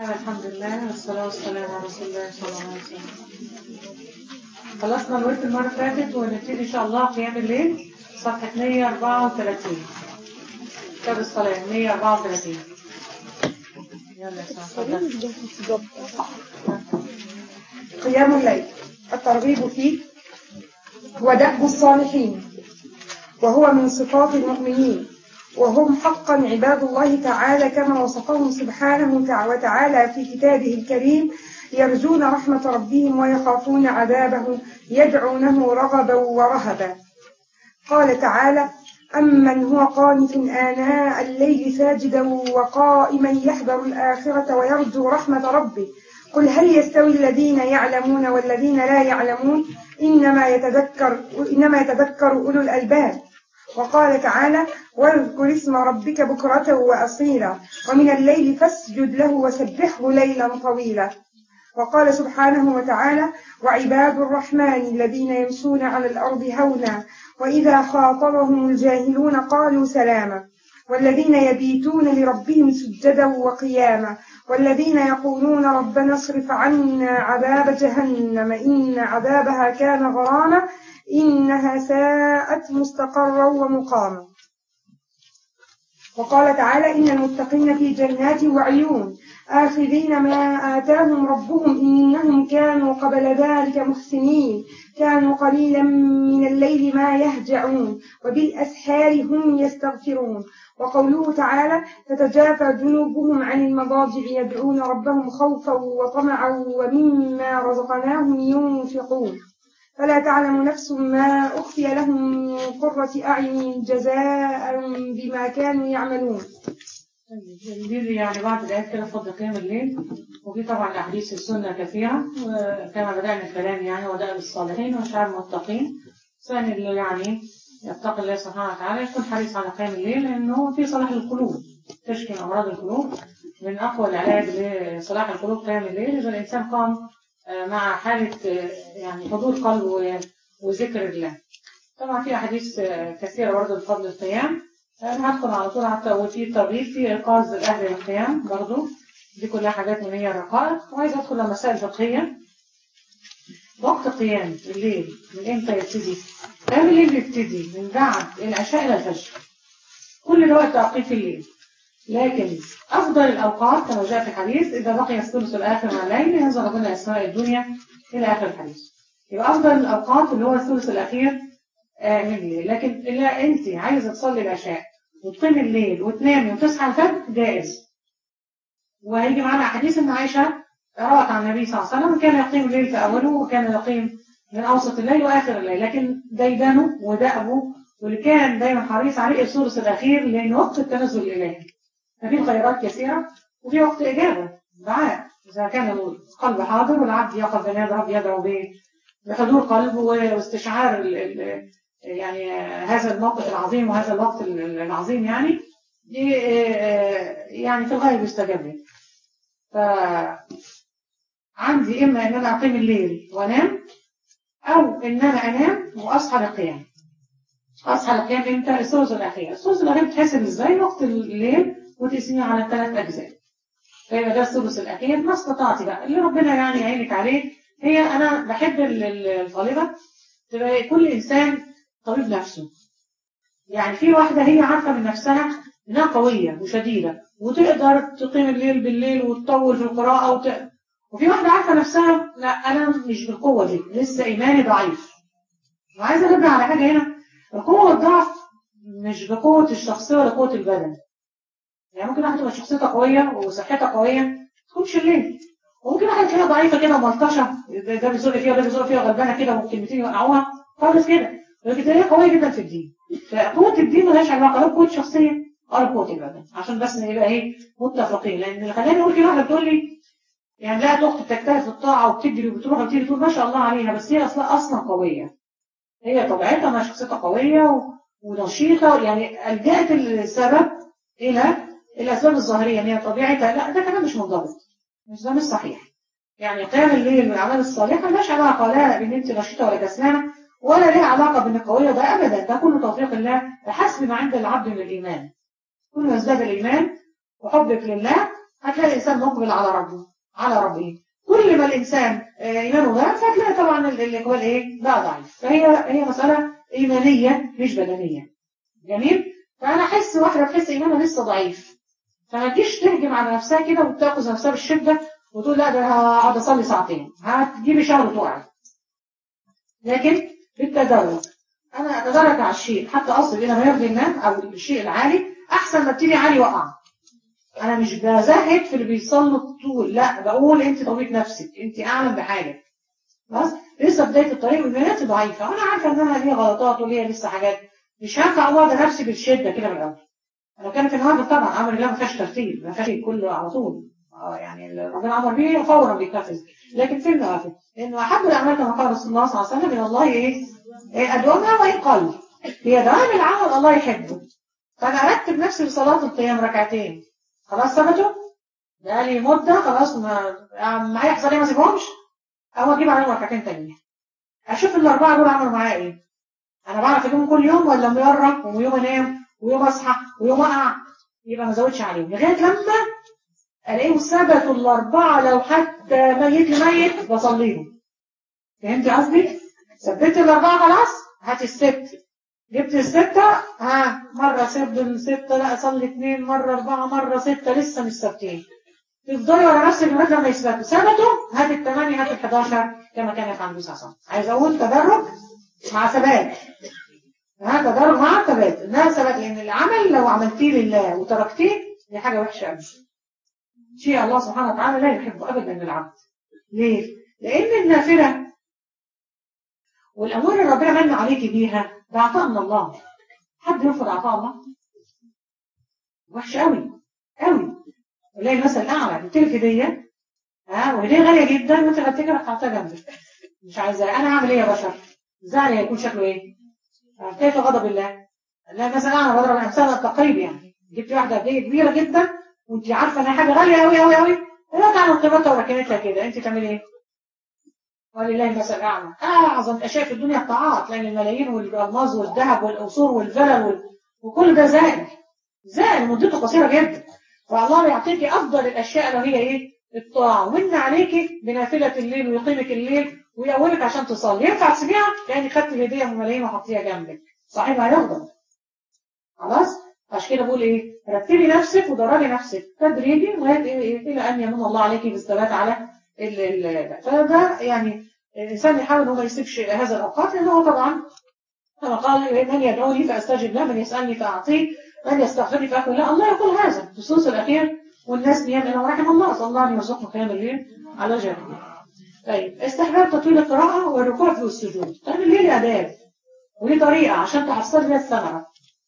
الحمد لله والصلاة والسلام على رسول الله صلى الله عليه وسلم خلصنا الورد المرة اللي فاتت ونبتدي إن شاء الله قيام الليل صفحة 134 كتاب الصلاة 134 يلا يا سلام اتفضل قيام الليل الترغيب فيه هو دأب الصالحين وهو من صفات المؤمنين وهم حقا عباد الله تعالى كما وصفهم سبحانه وتعالى في كتابه الكريم يرجون رحمة ربهم ويخافون عذابه يدعونه رغبا ورهبا قال تعالى أمن هو قانت آناء الليل ساجدا وقائما يحذر الآخرة ويرجو رحمة ربه قل هل يستوي الذين يعلمون والذين لا يعلمون إنما يتذكر, إنما يتذكر أولو الألباب وقال تعالى واذكر اسم ربك بكرة وأصيلا ومن الليل فاسجد له وسبحه ليلا طويلا وقال سبحانه وتعالى وعباد الرحمن الذين يمشون على الأرض هونا وإذا خاطبهم الجاهلون قالوا سلاما والذين يبيتون لربهم سجدا وقياما والذين يقولون ربنا اصرف عنا عذاب جهنم إن عذابها كان غراما إنها ساءت مستقرا ومقاما وقال تعالى إن المتقين في جنات وعيون آخذين ما آتاهم ربهم إنهم كانوا قبل ذلك محسنين كانوا قليلا من الليل ما يهجعون وبالأسحار هم يستغفرون وقوله تعالى تتجافى جنوبهم عن المضاجع يدعون ربهم خوفا وطمعا ومما رزقناهم ينفقون فلا تعلم نفس ما أخفي لهم من قرة أعين جزاء بما كانوا يعملون دي يعني بعض الآيات كده فضل قيام الليل وفي طبعا أحاديث السنة كثيرة وكما بدأنا الكلام يعني ودأب الصالحين وشعر المتقين ثاني اللي يعني يتقي الله سبحانه وتعالى يكون حريص على قيام الليل لأنه في صلاح القلوب تشكي من أمراض القلوب من أقوى العلاج لصلاح القلوب قيام الليل إذا الإنسان قام مع حالة يعني حضور قلب وذكر الله طبعا في أحاديث كثيرة برضه بفضل القيام أنا هدخل على طول حتى وفي الترغيب في إيقاظ الأهل للقيام برضه دي كلها حاجات من هي الرقائق وعايز أدخل على مسائل فقهية وقت قيام الليل من إمتى يبتدي؟ قيام الليل بيبتدي من بعد العشاء إلى الفجر كل ده وقت توقيت الليل لكن أفضل الأوقات كما جاء في الحديث إذا بقي الثلث الآخر من الليل ينزل ربنا أسماء الدنيا إلى آخر الحديث يبقى أفضل الأوقات اللي هو الثلث الأخير من الليل لكن إلا أنت عايزة تصلي العشاء وتقيم الليل وتنامي وتصحى الفجر جائز وهيجي معانا حديث ان عائشة روت عن النبي صلى الله عليه وسلم كان يقيم الليل في أوله وكان يقيم من أوسط الليل وآخر الليل لكن ديدنه ودأبه واللي كان دايما حريص عليه الثلث الأخير لأن وقت التنزل الإلهي ففي خيرات كثيرة وفي وقت إجابة دعاء إذا كان القلب حاضر والعبد يقف بين رب يدعو به بحضور قلب واستشعار ال ال يعني هذا الموقف العظيم وهذا الوقت العظيم يعني دي يعني في الغاية بيستجاب لي فعندي إما إن أنا أقيم الليل وأنام أو إن أنا أنام وأصحى للقيام أصحى للقيام إمتى؟ الثلث الأخير الثلث الأخير بتحسب إزاي؟ وقت الليل وتقسميه على ثلاث أجزاء فيبقى ده الثلث الأخير ما استطعتي بقى اللي ربنا يعني يعينك عليه هي أنا بحب الطالبة تبقى كل إنسان طبيب نفسه يعني في واحدة هي عارفة من نفسها إنها قوية وشديدة وتقدر تقيم الليل بالليل وتطول في القراءة وت... وفي واحدة عارفة نفسها لا أنا مش بالقوة دي لسه إيماني ضعيف وعايزة أنبه على حاجة هنا القوة والضعف مش بقوة الشخصية ولا قوة البدن يعني ممكن واحدة تبقى شخصيتها قوية وصحتها قوية ما تكونش الليل وممكن واحدة تلاقيها ضعيفة كده وملطشة ده بيزق فيها وده بيزق فيها غلبانة كده وكلمتين يوقعوها خالص كده لكن تلاقيها قوية جدا في الدين فقوة الدين ملهاش علاقة لا بقوة شخصية ولا بقوة البدن عشان بس نبقى ايه متفقين لأن اللي خلاني أقول كده واحدة بتقول لي يعني لا أخت بتجتهد في الطاعة وبتجري وبتروح وبتيجي تقول ما شاء الله عليها بس هي أصلا أصلا قوية هي طبيعتها انها شخصيتها قوية ونشيطة يعني ألجأت السبب إلى الأسباب الظاهرية ان هي طبيعتها لا ده كلام مش منضبط مش ده مش صحيح يعني قيام الليل والأعمال الصالحة ملهاش علاقة لا بإن أنت نشيطة ولا كسلانة ولا ليها علاقة بإنك قوية ده أبدا ده كله توفيق الله بحسب ما عند العبد من الإيمان كل ما ازداد الإيمان وحبك لله هتلاقي الإنسان مقبل على ربه على ربه كل ما الإنسان آه، إيمانه ضعف هتلاقي طبعا ال- الإقبال إيه بقى ضعيف فهي هي مسألة إيمانية مش بدنية جميل فأنا أحس واحدة بتحس إيمانها لسه ضعيف فما تجيش تهجم على نفسها كده وتاخذ نفسها بالشدة وتقول لا ده أنا هقعد أصلي ساعتين هتجيبي شهر وتقعي لكن بالتدرج أنا أتدرج على الشيء حتى أصل إلى ما يرضي الله أو الشيء العالي أحسن ما ابتدي عالي وأقع انا مش بزهد في اللي بيصلوا الطول لا بقول انت طبيب نفسك انت اعلم بحاجه خلاص لسه بدايه الطريق وايمانياتي ضعيفه وانا عارفه ان انا ليا غلطات وليا لسه حاجات مش هينفع اقعد نفسي بالشده كده من الاول انا كانت النهارده طبعا امر الله ما فيهاش ترتيب ما فيهاش كله على طول اه يعني اللي ربنا امر بيه فورا بيتنفذ لكن في النوافل انه احب الاعمال كما قال رسول الله صلى الله عليه وسلم من الله ايه؟ إيه ادومها وان قل هي دوام العمل الله يحبه فانا ارتب نفسي لصلاه القيام ركعتين خلاص ثبتوا بقالي مدة خلاص ما معايا يحصل ايه ما اسيبهمش او اجيب عليهم ركعتين تانيين اشوف الاربعة دول عملوا معايا ايه انا بعرف اجيبهم كل يوم ولا مرة ويوم انام ويوم اصحى ويوم اقع يبقى ما ازودش عليهم لغاية لما الاقيهم ثبتوا الاربعة لو حتى ميت لميت بصليهم فهمتي قصدي؟ ثبت الاربعة خلاص هاتي الست جبت الستة ها مرة سب الستة لا أصلي اثنين مرة أربعة مرة ستة لسه مش ثابتين تفضلي ورا نفسك لغاية لما يثبتوا ثبتوا هات الثمانية هات ال 11 كما كان يفعل النبي صلى الله عليه وسلم عايز أقول تدرج مع ثبات ها تدرج مع ثبات إنها ثبات لأن العمل لو عملتيه لله وتركتيه دي حاجة وحشة أوي شيء الله سبحانه وتعالى لا يحبه أبدا العبد ليه؟ لأن النافلة والأمور اللي ربنا من عليكي بيها ده عطاء من الله حد يرفض عطاء الله وحش قوي قوي ولاقي المثل الاعلى قلت لك هديه ها وهديه غاليه جدا وانت خدتها رحت حاطها جنبك مش عايزاها انا هعمل ايه يا بشر زعلي هيكون شكله ايه كيف غضب الله لا مثلا انا بضرب الامثال التقريب يعني جبت واحده هديه كبيره جدا وانت عارفه انها حاجه غاليه قوي قوي قوي لا تعمل قيمتها وركنتها كده انت تعملي ايه ولله المثل الاعلى اعظم اشياء في الدنيا الطاعات لان الملايين والالماظ والذهب والقصور والفلل وال... وكل ده زائل زائل مدته قصيره جدا فالله بيعطيكي افضل الاشياء لو هي ايه الطاعه ومن عليكي بنافله الليل ويقيمك الليل ويقومك عشان تصلي ينفع تسيبيها لان خدت الهديه من ملايين وحطيها جنبك صاحبها يغضب خلاص عشان كده بقول ايه رتبي نفسك ودرجي نفسك تدريجي لغايه الى ان يمن الله عليكي بالثبات على ال ال فده يعني الإنسان يحاول أنه ما يسيبش هذا الأوقات لأنه طبعا كما قال من يدعوني فأستجب له من يسألني فأعطيه من يستغفرني فأغفر له الله يقول هذا في الثلث الأخير والناس نيام إلى رحم الله صلى الله عليه يرزقنا قيام الليل على جهله طيب استحباب تطويل القراءة والركوع في السجود طيب الليل آداب وليه طريقة عشان تحصل بيها الثمرة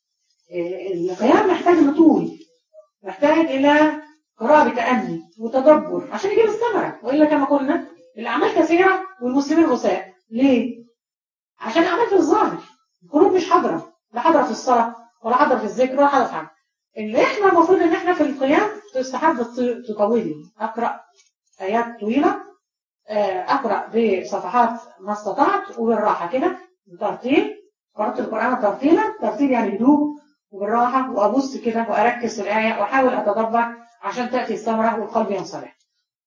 القيام محتاج لطول محتاج إلى قراءة بتأني وتدبر عشان يجيب الثمرة وإلا كما قلنا الأعمال كثيرة والمسلمين غثاء ليه؟ عشان الأعمال في الظاهر القلوب مش حاضرة لا حاضرة في الصلاة ولا حاضرة في الذكر ولا حاضرة في حاجة اللي احنا المفروض ان احنا في القيام تستحب تطولي اقرأ آيات طويلة اقرأ بصفحات ما استطعت وبالراحة كده بترتيل قرأت القرآن ترتيلا ترتيل يعني هدوء وبالراحة وأبص كده وأركز في الآية وأحاول أتدبر عشان تأتي الثمرة والقلب ينصلح.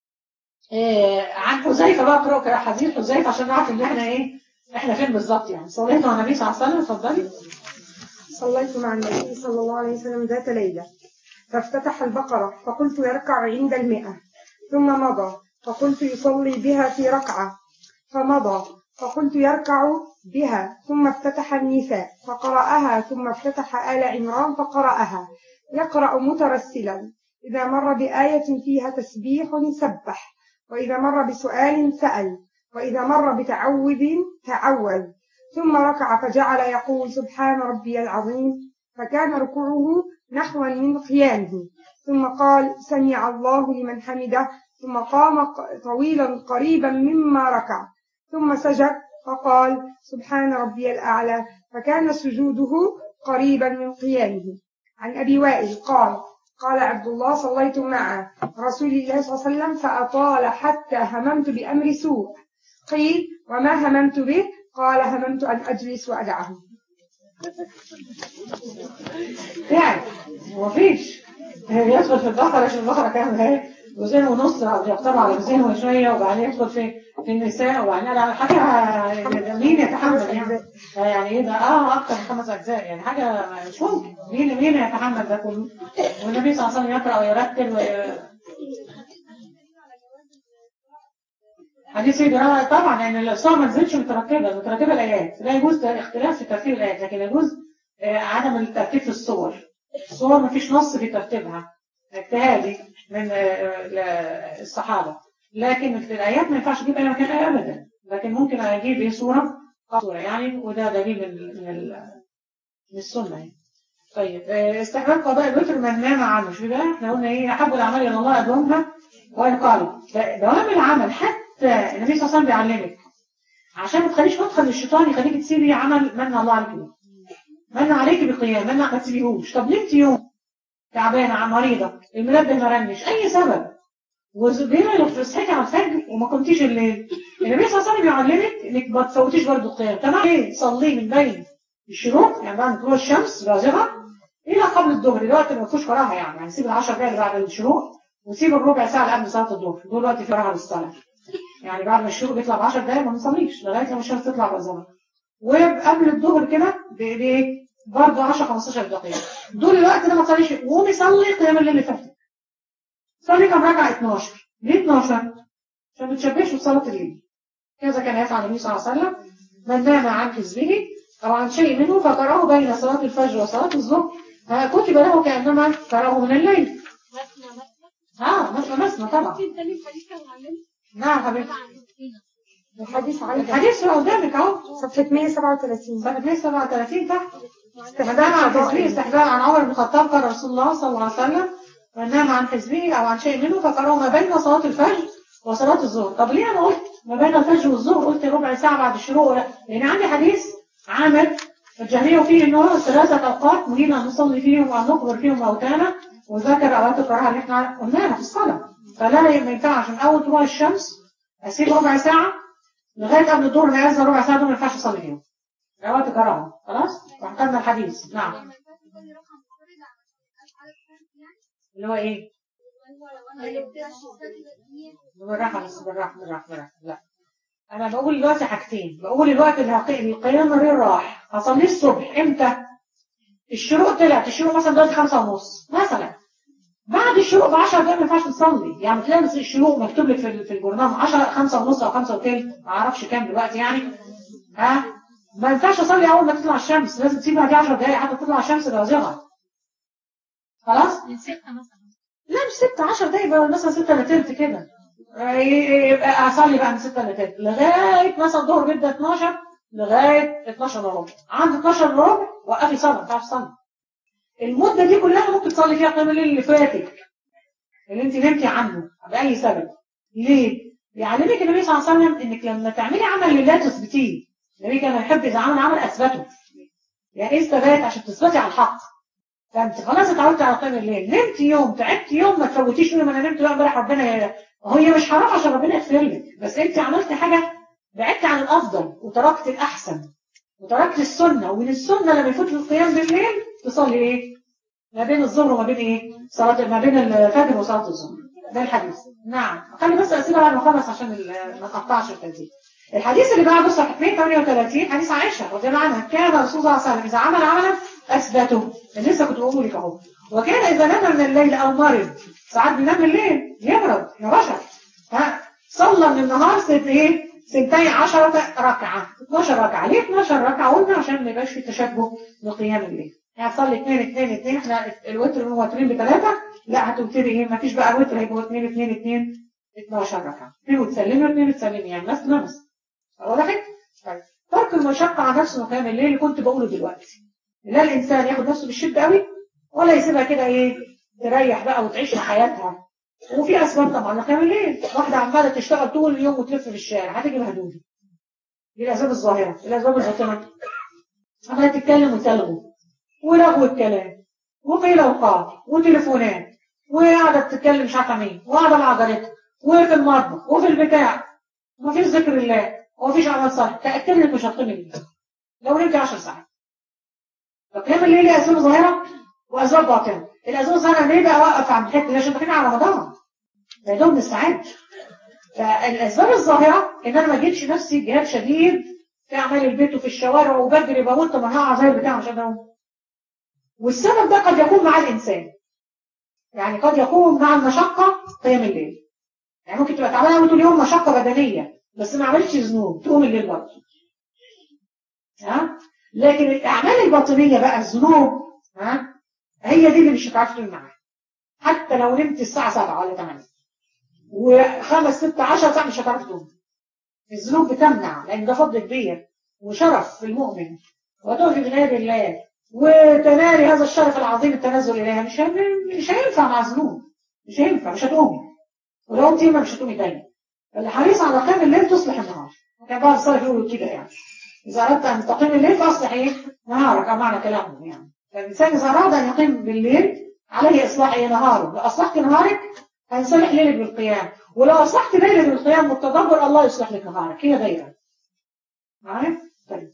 إيه عن حذيفة بقى اقرأ كده حديث حذيفة عشان نعرف ان احنا ايه احنا فين بالظبط يعني صليت مع النبي صلى الله عليه وسلم اتفضلي صليت مع النبي صلى الله عليه وسلم ذات ليلة فافتتح البقرة فقلت يركع عند المئة ثم مضى فقلت يصلي بها في ركعة فمضى فقلت يركع بها ثم افتتح النساء فقرأها ثم افتتح آل عمران فقرأها يقرأ مترسلا إذا مر بآية فيها تسبيح سبح وإذا مر بسؤال سأل وإذا مر بتعوذ تعوذ ثم ركع فجعل يقول سبحان ربي العظيم فكان ركوعه نحوا من قيامه ثم قال سمع الله لمن حمده ثم قام طويلا قريبا مما ركع ثم سجد فقال سبحان ربي الأعلى فكان سجوده قريبا من قيامه عن أبي وائل قال قال عبد الله صليت مع رسول الله صلى الله عليه وسلم فأطال حتى هممت بأمر سوء قيل وما هممت به قال هممت أن أجلس وأدعه يعني مفيش يدخل في البقرة شوف البقرة كام اهي جزئين ونص او يقترب على جزئين وشوية وبعدين يدخل في في النساء وبعدين على حاجة مين يتحمل يعني يعني ايه ده اه اكتر من خمس اجزاء يعني حاجة مش ممكن مين مين يتحمل ده كله والنبي صلى الله عليه وسلم يقرأ ويرتل وي... حديث سيدنا طبعا يعني الصورة ما نزلتش مترتبة مترتبة الآيات لا يجوز اختلاف في ترتيب الآيات لكن يجوز آه، عدم الترتيب في الصور الصور ما فيش نص في ترتيبها اجتهادي من آه، ل- الصحابة لكن في الآيات ما ينفعش أجيب أي مكان آية أبدا لكن ممكن أجيب إيه صورة صورة يعني وده دليل من من ال- من السنة يعني. طيب آه، استحباب قضاء الوتر من نام عنه شو ده احنا قلنا ايه احب الاعمال الى الله ادومها وان قال فدوام العمل حتى النبي صلى الله عليه وسلم بيعلمك عشان ما تخليش مدخل الشيطان يخليك تسيبي عمل من الله عليك بيه. من عليك بقيام من ما تسيبيهوش طب نمت يوم تعبانه مريضه المنبه ما رنش اي سبب وزبيرة لو تصحيتي على الفجر وما كنتيش الليل النبي صلى الله عليه وسلم بيعلمك انك ما تفوتيش برضه القيام تمام ايه تصلي من بين الشروق يعني بعد طلوع الشمس بازغه الى قبل الظهر الوقت اللي ما فيهوش كراهه يعني يعني سيب العشر دقايق اللي بعد الشروق وسيب الربع ساعه اللي قبل صلاه الظهر دول وقت فيه كراهه للصلاه يعني بعد ما الشروق بيطلع ب 10 دقايق ما نصليش لغايه لما الشمس تطلع بازغه وقبل الظهر كده بايه برضه 10 15 دقيقه دول الوقت ده ما تصليش فيه. وقومي صلي قيام الليل اللي فاتك صلي كم ركعه 12 ليه 12 عشان ما تشبهش بصلاه الليل كذا كان يفعل النبي صلى الله عليه وسلم من نام عن حزبه أو عن شيء منه فقرأه بين صلاة الفجر وصلاة الظهر آه، كتب له كأنما قرأه من الليل اه مثنى مثنى طبعا نعم حبيبي الحديث عن الحديث هو قدامك اهو صفحة 137 صفحة 137 تحت استحباب نام عن قضاء حزبه استحباب عن عمر بن الخطاب قال رسول الله صلى الله عليه وسلم من نام عن حزبه او عن شيء منه فقرأه ما بين صلاة الفجر وصلاة الظهر طب ليه انا قلت ما بين الفجر والظهر قلت ربع ساعة بعد الشروق لا لان عندي حديث عامر الجهمية فيه انه ثلاثة اوقات نهينا ان نصلي فيهم وان نقبر فيهم موتانا وذكر اوقات الكراهة اللي احنا قلناها في الصلاة فلا ما ينفعش من اول طلوع الشمس اسيب ربع ساعة لغاية قبل الظهر ما ينزل ربع ساعة دول ما ينفعش اصلي فيهم اوقات الكراهة خلاص واحتمنا الحديث نعم اللي هو ايه بالراحة بس بالراحة بالراحة بالراحة لا أنا بقول دلوقتي حاجتين بقول الوقت الحقيقي القيام الريل راح هصليه الصبح إمتى؟ الشروق طلعت الشروق مثلا دلوقتي خمسة ونص مثلا بعد الشروق ب 10 دقايق ما ينفعش تصلي يعني تلاقي بس الشروق مكتوب لك في في الجورنال 10 5 ونص او 5 وثلث ما اعرفش كام دلوقتي يعني ها ما ينفعش اصلي اول ما تطلع الشمس لازم تسيبها دي 10 دقايق حتى تطلع الشمس بازغه خلاص من ستة مثلا لا مش 6 10 دقايق بقى مثلا 6 الا تلت كده يبقى اصلي بقى من 6 الا تلت لغايه مثلا الظهر بيبدا 12 لغايه 12 الا ربع عند 12 الا ربع وقفي صلاه ما تعرفش تصلي المده دي كلها ممكن تصلي فيها قيام الليل اللي فاتك اللي انت نمتي عنه باي سبب ليه؟ يعلمك النبي صلى الله عليه وسلم انك لما تعملي عمل لله تثبتيه النبي كان يحب اذا عمل عمل اثبته يعني ايه الثبات عشان تثبتي على الحق فانت خلاص اتعودت على قيام الليل نمت يوم تعبت يوم ما تفوتيش يوم انا نمت بقى امبارح ربنا ي- هي مش حرام عشان ربنا يغفر لك بس انت عملت حاجه بعدت عن الافضل وتركت الاحسن وتركت السنه ومن السنه لما يفوت القيام بالليل تصلي ايه؟ ما بين الظهر وما بين ايه؟ صلاه ما بين الفجر وصلاه الظهر ده الحديث نعم خلي بس اسئله بعد ما اخلص عشان ال- ما نقطعش الترتيب الحديث اللي بعده صفحه 238 حديث عائشه رضي الله عنها كان الرسول صلى الله عليه وسلم اذا عمل عملا اثبته اللي لسه كنت بقول لك اهو وكان اذا نام من الليل او مرض ساعات بينام الليل يمرض يا بشر ها صلى من النهار ست ايه سنتين عشرة ركعة 12 ركعة ليه 12 ركعة قلنا عشان ما يبقاش في تشبه بقيام الليل يعني تصلي 2 2 2 احنا الوتر هو وترين بثلاثة لا هتبتدي ايه ما فيش بقى وتر هيبقى 2 2 2 12 ركعة 2 وتسلمي و2 وتسلمي يعني ناس نمس وضحت؟ طيب ترك المشقة على نفسه مقام الليل اللي كنت بقوله دلوقتي لا الإنسان ياخد نفسه بالشدة قوي ولا يسيبها كده ايه تريح بقى وتعيش حياتها وفي أسباب طبعا لقيام الليل واحدة عمالة تشتغل طول اليوم وتلف في الشارع هتيجي مهدودة دي الأسباب الظاهرة الأسباب الباطنة عمالة تتكلم وتلغو ولغو الكلام وقيل وقال وتليفونات وقاعدة بتتكلم مش عارفة مين وقاعدة مع جارتها وفي المطبخ وفي البتاع ومفيش ذكر الله ومفيش عمل صالح تأكد لك مش هتقيم الليل لو نمت 10 ساعات فقيام الليل له أسباب ظاهرة وأسباب باطنة الازواج الظاهره ليه بقى واقف عند الحته دي عشان داخلين على رمضان يا دوب نستعد فالاسباب الظاهره ان انا ما اجيبش نفسي جهاد شديد في اعمال البيت وفي الشوارع وبجري بموت ما هقع زي البتاع عشان اقوم والسبب ده قد يكون مع الانسان يعني قد يكون مع المشقه قيام الليل يعني ممكن تبقى تعبانه قوي طول اليوم مشقه بدنيه بس ما عملتش ذنوب تقوم الليل برضه ها لكن الاعمال الباطنيه بقى الذنوب ها هي دي اللي مش هتعرف تقوم معاها حتى لو نمت الساعه 7 ولا 8 وخمس ست عشر ساعه مش هتعرف تقوم الذنوب بتمنع لان ده فضل كبير وشرف في المؤمن وتؤذي بنادي الله وتنالي هذا الشرف العظيم التنزل اليها مش مش هينفع مع الذنوب مش هينفع مش هتقومي ولو قمتي مش هتقومي تاني اللي حريص على قيام الليل تصلح النهار كان بعض الصالح يقولوا كده يعني إذا أردت أن تقيم الليل فأصلح إيه؟ نهارك أو معنى كلامهم يعني فالإنسان إذا أراد أن يقيم بالليل عليه إصلاح إيه نهاره لو أصلحت نهارك هيصلح ليلك بالقيام ولو أصلحت ليلك بالقيام والتدبر الله يصلح لك نهارك هي دايرة معايا؟ طيب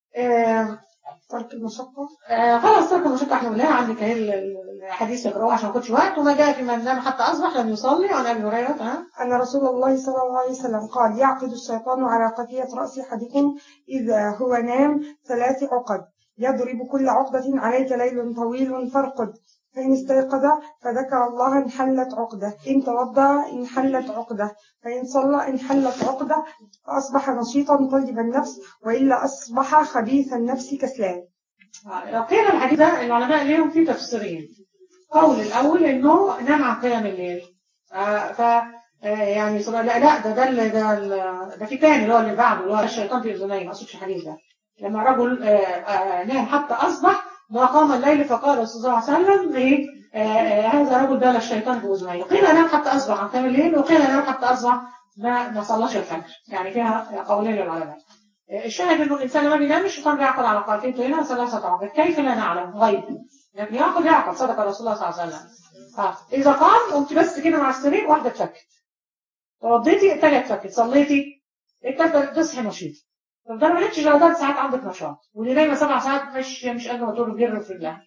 آه ترك المشقة آه خلاص ترك المشقة احنا قلناها عندك اهي الحديث يقرأوه عشان ما كنتش وقت وما جاء في من نام حتى أصبح لم يصلي وعن أبي هريرة ها أن رسول الله صلى الله عليه وسلم قال يعقد الشيطان على قفية رأس أحدكم إذا هو نام ثلاث عقد يضرب كل عقدة عليك ليل طويل فارقد فإن استيقظ فذكر الله انحلت عقدة إن توضأ انحلت عقدة فإن صلى انحلت عقدة فأصبح نشيطا طيب النفس وإلا أصبح خبيث النفس كسلان لو قيل الحديث ده العلماء ليهم فيه تفسيرين قول الأول إنه نام عن قيام الليل آه ف آه يعني صبح لا لا ده ده اللي- ده ال- ده في تاني اللي هو اللي بعده اللي هو الشيطان في اذنيه ما اقصدش الحديث ده لما رجل آه، آه، نام حتى اصبح ما قام الليل فقال الرسول صلى الله عليه وسلم ايه آه، آه، هذا رجل بال الشيطان في اذنيه قيل نام حتى اصبح عن قيام الليل وقيل نام حتى اصبح ما ما صلاش الفجر يعني فيها قولين للعلماء آه، الشاهد انه الانسان لما بينام الشيطان بيعقد على قافيته هنا ثلاثه عقد كيف لا نعلم غيب لكن يعقد يعقد صدق الرسول صلى الله عليه وسلم آه. اذا قام قمت بس كده مع السرير واحده اتفكت توضيتي التانية اتفكت صليتي التالتة تصحي نشيط طب ده ما لقيتش لو ثلاث ساعات عندك نشاط واللي نايمه سبع ساعات مش مش قادره ما تقول جر في رجلها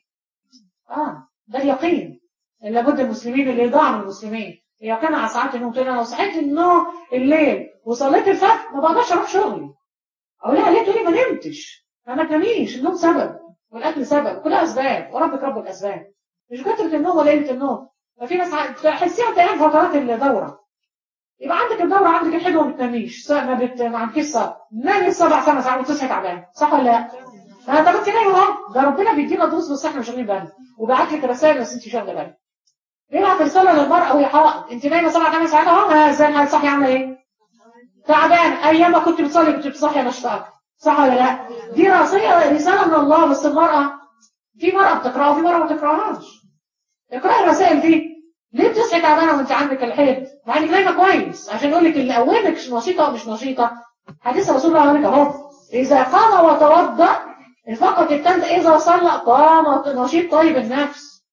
اه ده اليقين لابد المسلمين اللي ضاع من المسلمين يقين على ساعات النوم تقول انا لو صحيت من النوم الليل وصليت الفجر ما بقدرش اروح شغلي اقول لها ليه تقولي ما نمتش ما تناميش النوم سبب والاكل سبب كلها اسباب وربك رب الاسباب مش كتره النوم ولا قله النوم ففي ناس تحسيها تنام فترات الدوره يبقى عندك الدورة عندك الحلوة ما بتناميش سواء ما, بت... ما عندكيش صبر نامي السبع سنة ساعات وتصحي تعبان صح ولا لا؟ فانت كنت نايمة اهو ده ربنا بيدينا دروس بس احنا مش واخدين بالنا وبعت لك رسائل بس انت مش واخده بالك يبعت رسالة للمرأة وهي حائض انت نايمة سبع ثمان ساعات اهو ها ازاي هتصحي عاملة ايه؟ تعبان ايام ما كنت بتصلي كنت بتصحي نشطة صح ولا لا؟ دي رسالة رسالة من الله بس المرأة في مرأة بتقراها وفي مرأة ما بتقراهاش اقرأي الرسائل دي ليه بتصحي تعبانه وانت عندك الحيض مع انك نايمه كويس عشان يقول لك اللي قومك نشيطه ومش نشيطه حديث رسول الله عليه اهو اذا قام وتوضا فقط الثالث اذا صلى قام نشيط طيب النفس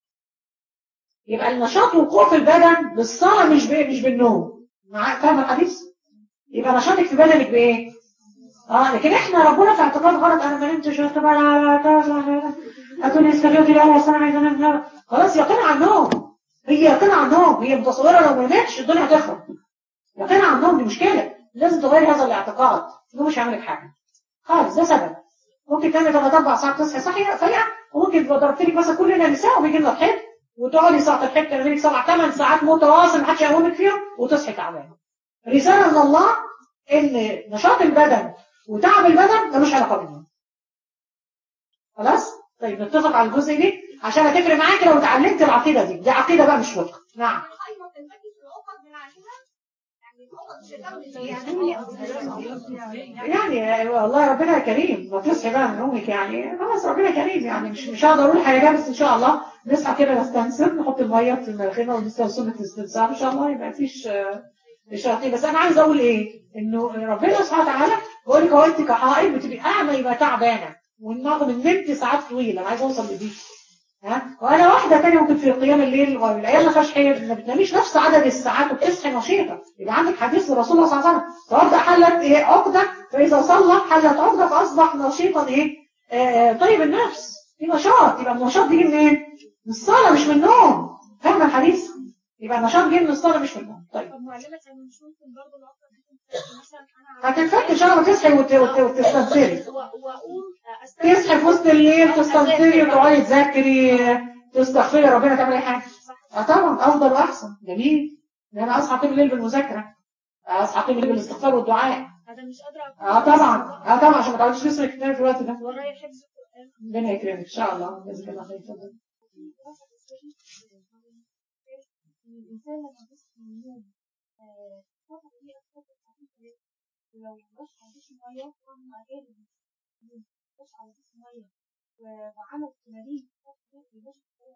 يبقى النشاط وقوع في البدن بالصلاه مش بإيه مش بالنوم مع فاهم الحديث يبقى نشاطك في بدنك بايه اه لكن احنا ربنا في اعتقاد غلط انا ما نمتش طبعا هاتوني اسكاليوتي الاول اصل انا عايزه انام خلاص يقين على النوم هي يقين على النوم هي متصوره لو ما نامتش الدنيا هتخرب يقين على النوم دي مشكله لازم تغير هذا الاعتقاد انه مش هيعمل لك حاجه خالص ده سبب ممكن تعمل ثلاث اربع ساعات تصحي صحيه فايقه وممكن تبقى ضربت لك مثلا كلنا نساء وبيجي لنا الحيض وتقعدي ساعه الحيض تعملي لك سبع ثمان ساعات متواصل محدش يقومك فيهم وتصحي تعبانه رساله من الله ان نشاط البدن وتعب البدن ملوش علاقه بالنوم خلاص طيب نتفق على الجزء دي عشان هتفرق معاك لو اتعلمت العقيده دي دي عقيده بقى مش فقه نعم يعني والله ربنا كريم ما تصحي بقى من نومك يعني خلاص ربنا كريم يعني مش مش هقدر اقول حاجه بس ان شاء الله نصحى كده نستنسر نحط الميه في مناخيرنا ونستنسر سنه الاستنسار ان شاء الله يبقى مفيش مش عارفين بس انا عايز اقول ايه انه ربنا سبحانه وتعالى بيقول لك هو انت كحائض بتبقي قاعده يبقى تعبانه وناخد نمت ساعات طويله انا عايز اوصل لدي ها وانا واحده ثانيه ممكن في قيام الليل والايام ما فيهاش حيض ما بتناميش نفس عدد الساعات وبتصحي نشيطه يبقى عندك حديث لرسول الله صلى الله عليه وسلم توضا حلت ايه عقده فاذا صلى حلت عقده فاصبح نشيطا ايه آه طيب النفس في نشاط يبقى النشاط بيجي منين من الصلاة مش من النوم فاهم الحديث يبقى النشاط جه من الصلاة مش من النوم طيب طب معلمة كان مش ممكن برضه الأفضل جدا مثلا أنا هتنفك ان شاء الله تصحي وت- وت- وتستنصري و- وأقوم أستنى تصحي في وسط الليل تستنصري وتقعدي تذاكري تستغفري ربنا تعملي حاجه اه طبعا افضل واحسن جميل ده انا اصحى طول الليل بالمذاكره اصحى طول الليل بالاستغفار والدعاء أنا مش قادرة أقوم اه طبعا اه طبعا عشان ما تقعديش تصري كتير في الوقت ده ورايا حفظ القرآن ربنا يكرمك ان شاء الله جزاك الله خير اتفضل. الإنسان لما بيصحى من النوم آه، فترة طويلة فترة خفيفة ولو رش على جسمه مية رغم أجانب رش على جسمه مية و- وعمل تمارين يبقى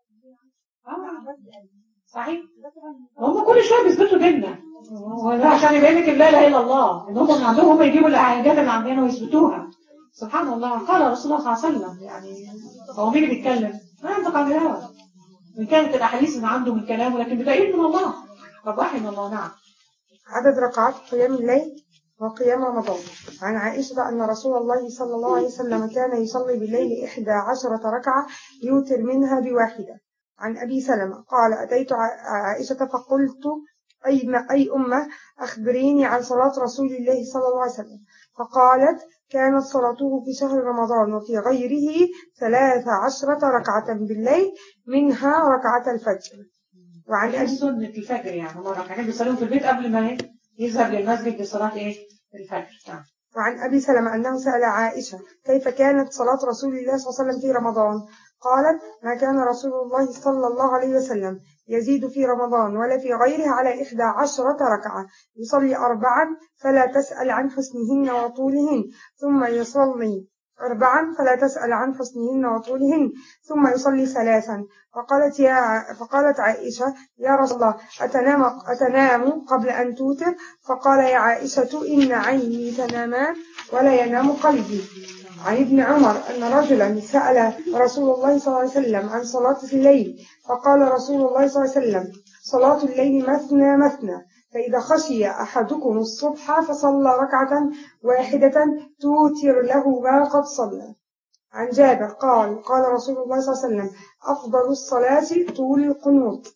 اه القلب صحيح ده طبعا هم كل شويه بيثبتوا ديننا وده عشان يبين لك لا اله الا الله ان هم من عندهم هم يجيبوا الحاجات اللي عندنا ويثبتوها سبحان الله قال رسول الله صلى الله عليه وسلم يعني هو مين اللي بيتكلم؟ ما ينطق عن الهوى وان كانت الاحاديث من عنده من كلامه لكن بدليل من الله طب وحي من الله نعم عدد ركعات قيام الليل وقيام رمضان عن عائشة أن رسول الله صلى الله عليه وسلم كان يصلي بالليل إحدى عشرة ركعة يوتر منها بواحدة عن أبي سلمة قال أتيت ع- عائشة فقلت أي, أي أمة أخبريني عن صلاة رسول الله صلى الله عليه وسلم فقالت كانت صلاته في شهر رمضان وفي غيره ثلاث عشرة ركعة بالليل منها ركعة الفجر وعن عن أبي سنة الفجر يعني هم ركعتين بيصليهم في البيت قبل ما إيه؟ يذهب للمسجد لصلاة ايه؟ الفجر نعم وعن أبي سلمة أنه سأل عائشة كيف كانت صلاة رسول الله صلى الله عليه وسلم في رمضان قالت ما كان رسول الله صلى الله عليه وسلم يزيد في رمضان ولا في غيره على إحدى عشرة ركعة يصلي أربعا فلا تسأل عن حسنهن وطولهن ثم يصلي أربعا فلا تسأل عن حسنهن وطولهن ثم يصلي ثلاثا فقالت يا ع- فقالت عائشة يا رسول الله أتنام أتنام قبل أن توتر فقال يا عائشة إن عيني تنامان ولا ينام قلبي عن ابن عمر أن رجلا سأل رسول الله صلى الله عليه وسلم عن صلاة الليل فقال رسول الله صلى الله عليه وسلم صلاة الليل مثنى مثنى فإذا خشي أحدكم الصبح فصلى ركعة واحدة توتر له ما قد صلى عن جابر قال قال رسول الله صلى الله عليه وسلم أفضل الصلاة طول القنوت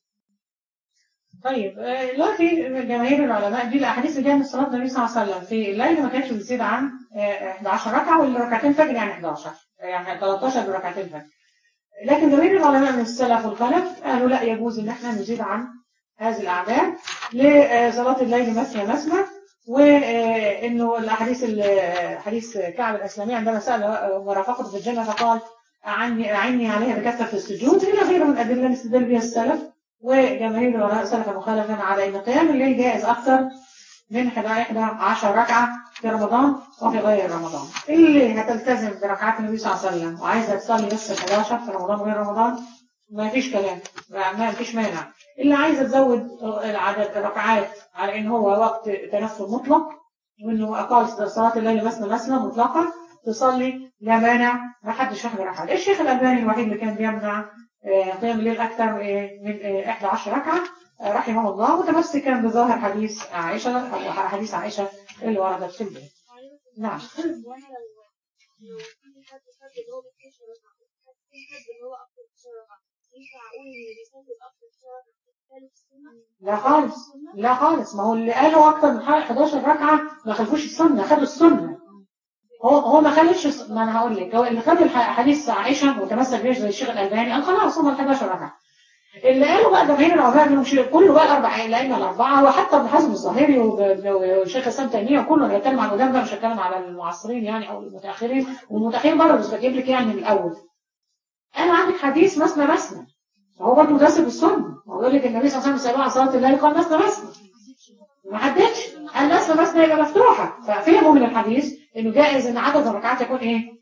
طيب آه، دلوقتي جماهير العلماء دي الاحاديث اللي جايه من صلاه النبي صلى الله عليه وسلم في الليل ما كانتش بتزيد عن آه، 11 ركعه والركعتين فجر يعني 11 يعني 13 بركعتين فجر لكن جماهير العلماء من السلف والخلف قالوا لا يجوز ان احنا نزيد عن هذه الاعداد لصلاه الليل مثنى مثنى وانه الاحاديث ال- حديث كعب الاسلامي عندما سال ورافقته في الجنه فقال اعني اعني عليها بكثره السجود الى غيره من الادله اللي استدل بها السلف وجماهير العلماء سلفا وخلفا على ان قيام الليل جائز اكثر من 11 ركعه في رمضان وفي غير رمضان. اللي هتلتزم بركعات النبي صلى الله عليه وسلم وعايزه تصلي بس ال 11 في رمضان وغير رمضان ما فيش كلام ما فيش مانع. اللي عايزه تزود العدد الركعات على ان هو وقت تنفل مطلق وانه اقل صلاه الليل مثنى مثنى مطلقه تصلي لا مانع ما حدش يحضر ركعات. الشيخ الالباني الوحيد اللي كان بيمنع آه، قيام الليل أكثر آه، من آه، 11 ركعة آه، رحمه الله متمسكا بظاهر حديث عائشة أو حديث عائشة اللي وردت في البيت نعم وانا لو لو في حد حد اللي هو بيتكلم ركعة في حد اللي هو أكتر من ركعة ينفع أقول إن بيصلي أكتر من ركعة ثالث السنة؟ لا خالص لا خالص ما هو اللي قالوا أكثر من 11 ركعة ما خلفوش السنة خدوا السنة هو هو ما خلفش الس- ما أنا هقول لك هو اللي خد الح- حديث عائشة وتمسك بيه زي الشيخ الألباني قال خلاص هم ال 11 ركعة اللي قالوا بقى جماهير العلماء انهم شيء كله بقى الاربع الائمه الاربعه وحتى ابن حزم الظاهري وب- والشيخ الاسلام تيميه وكله انا بتكلم عن القدام بقى مش هتكلم على المعاصرين يعني او المتاخرين والمتاخرين برضه بس بجيب لك يعني من الاول انا عندك حديث مثنى مثنى فهو برضه متمسك بالسنه هو يقول لك النبي صلى الله عليه وسلم سالوه عن صلاه الليل قال مثنى مثنى ما حددش قال مثنى مثنى يبقى مفتوحه ففهموا من الحديث انه جائز ان عدد الركعات يكون ايه؟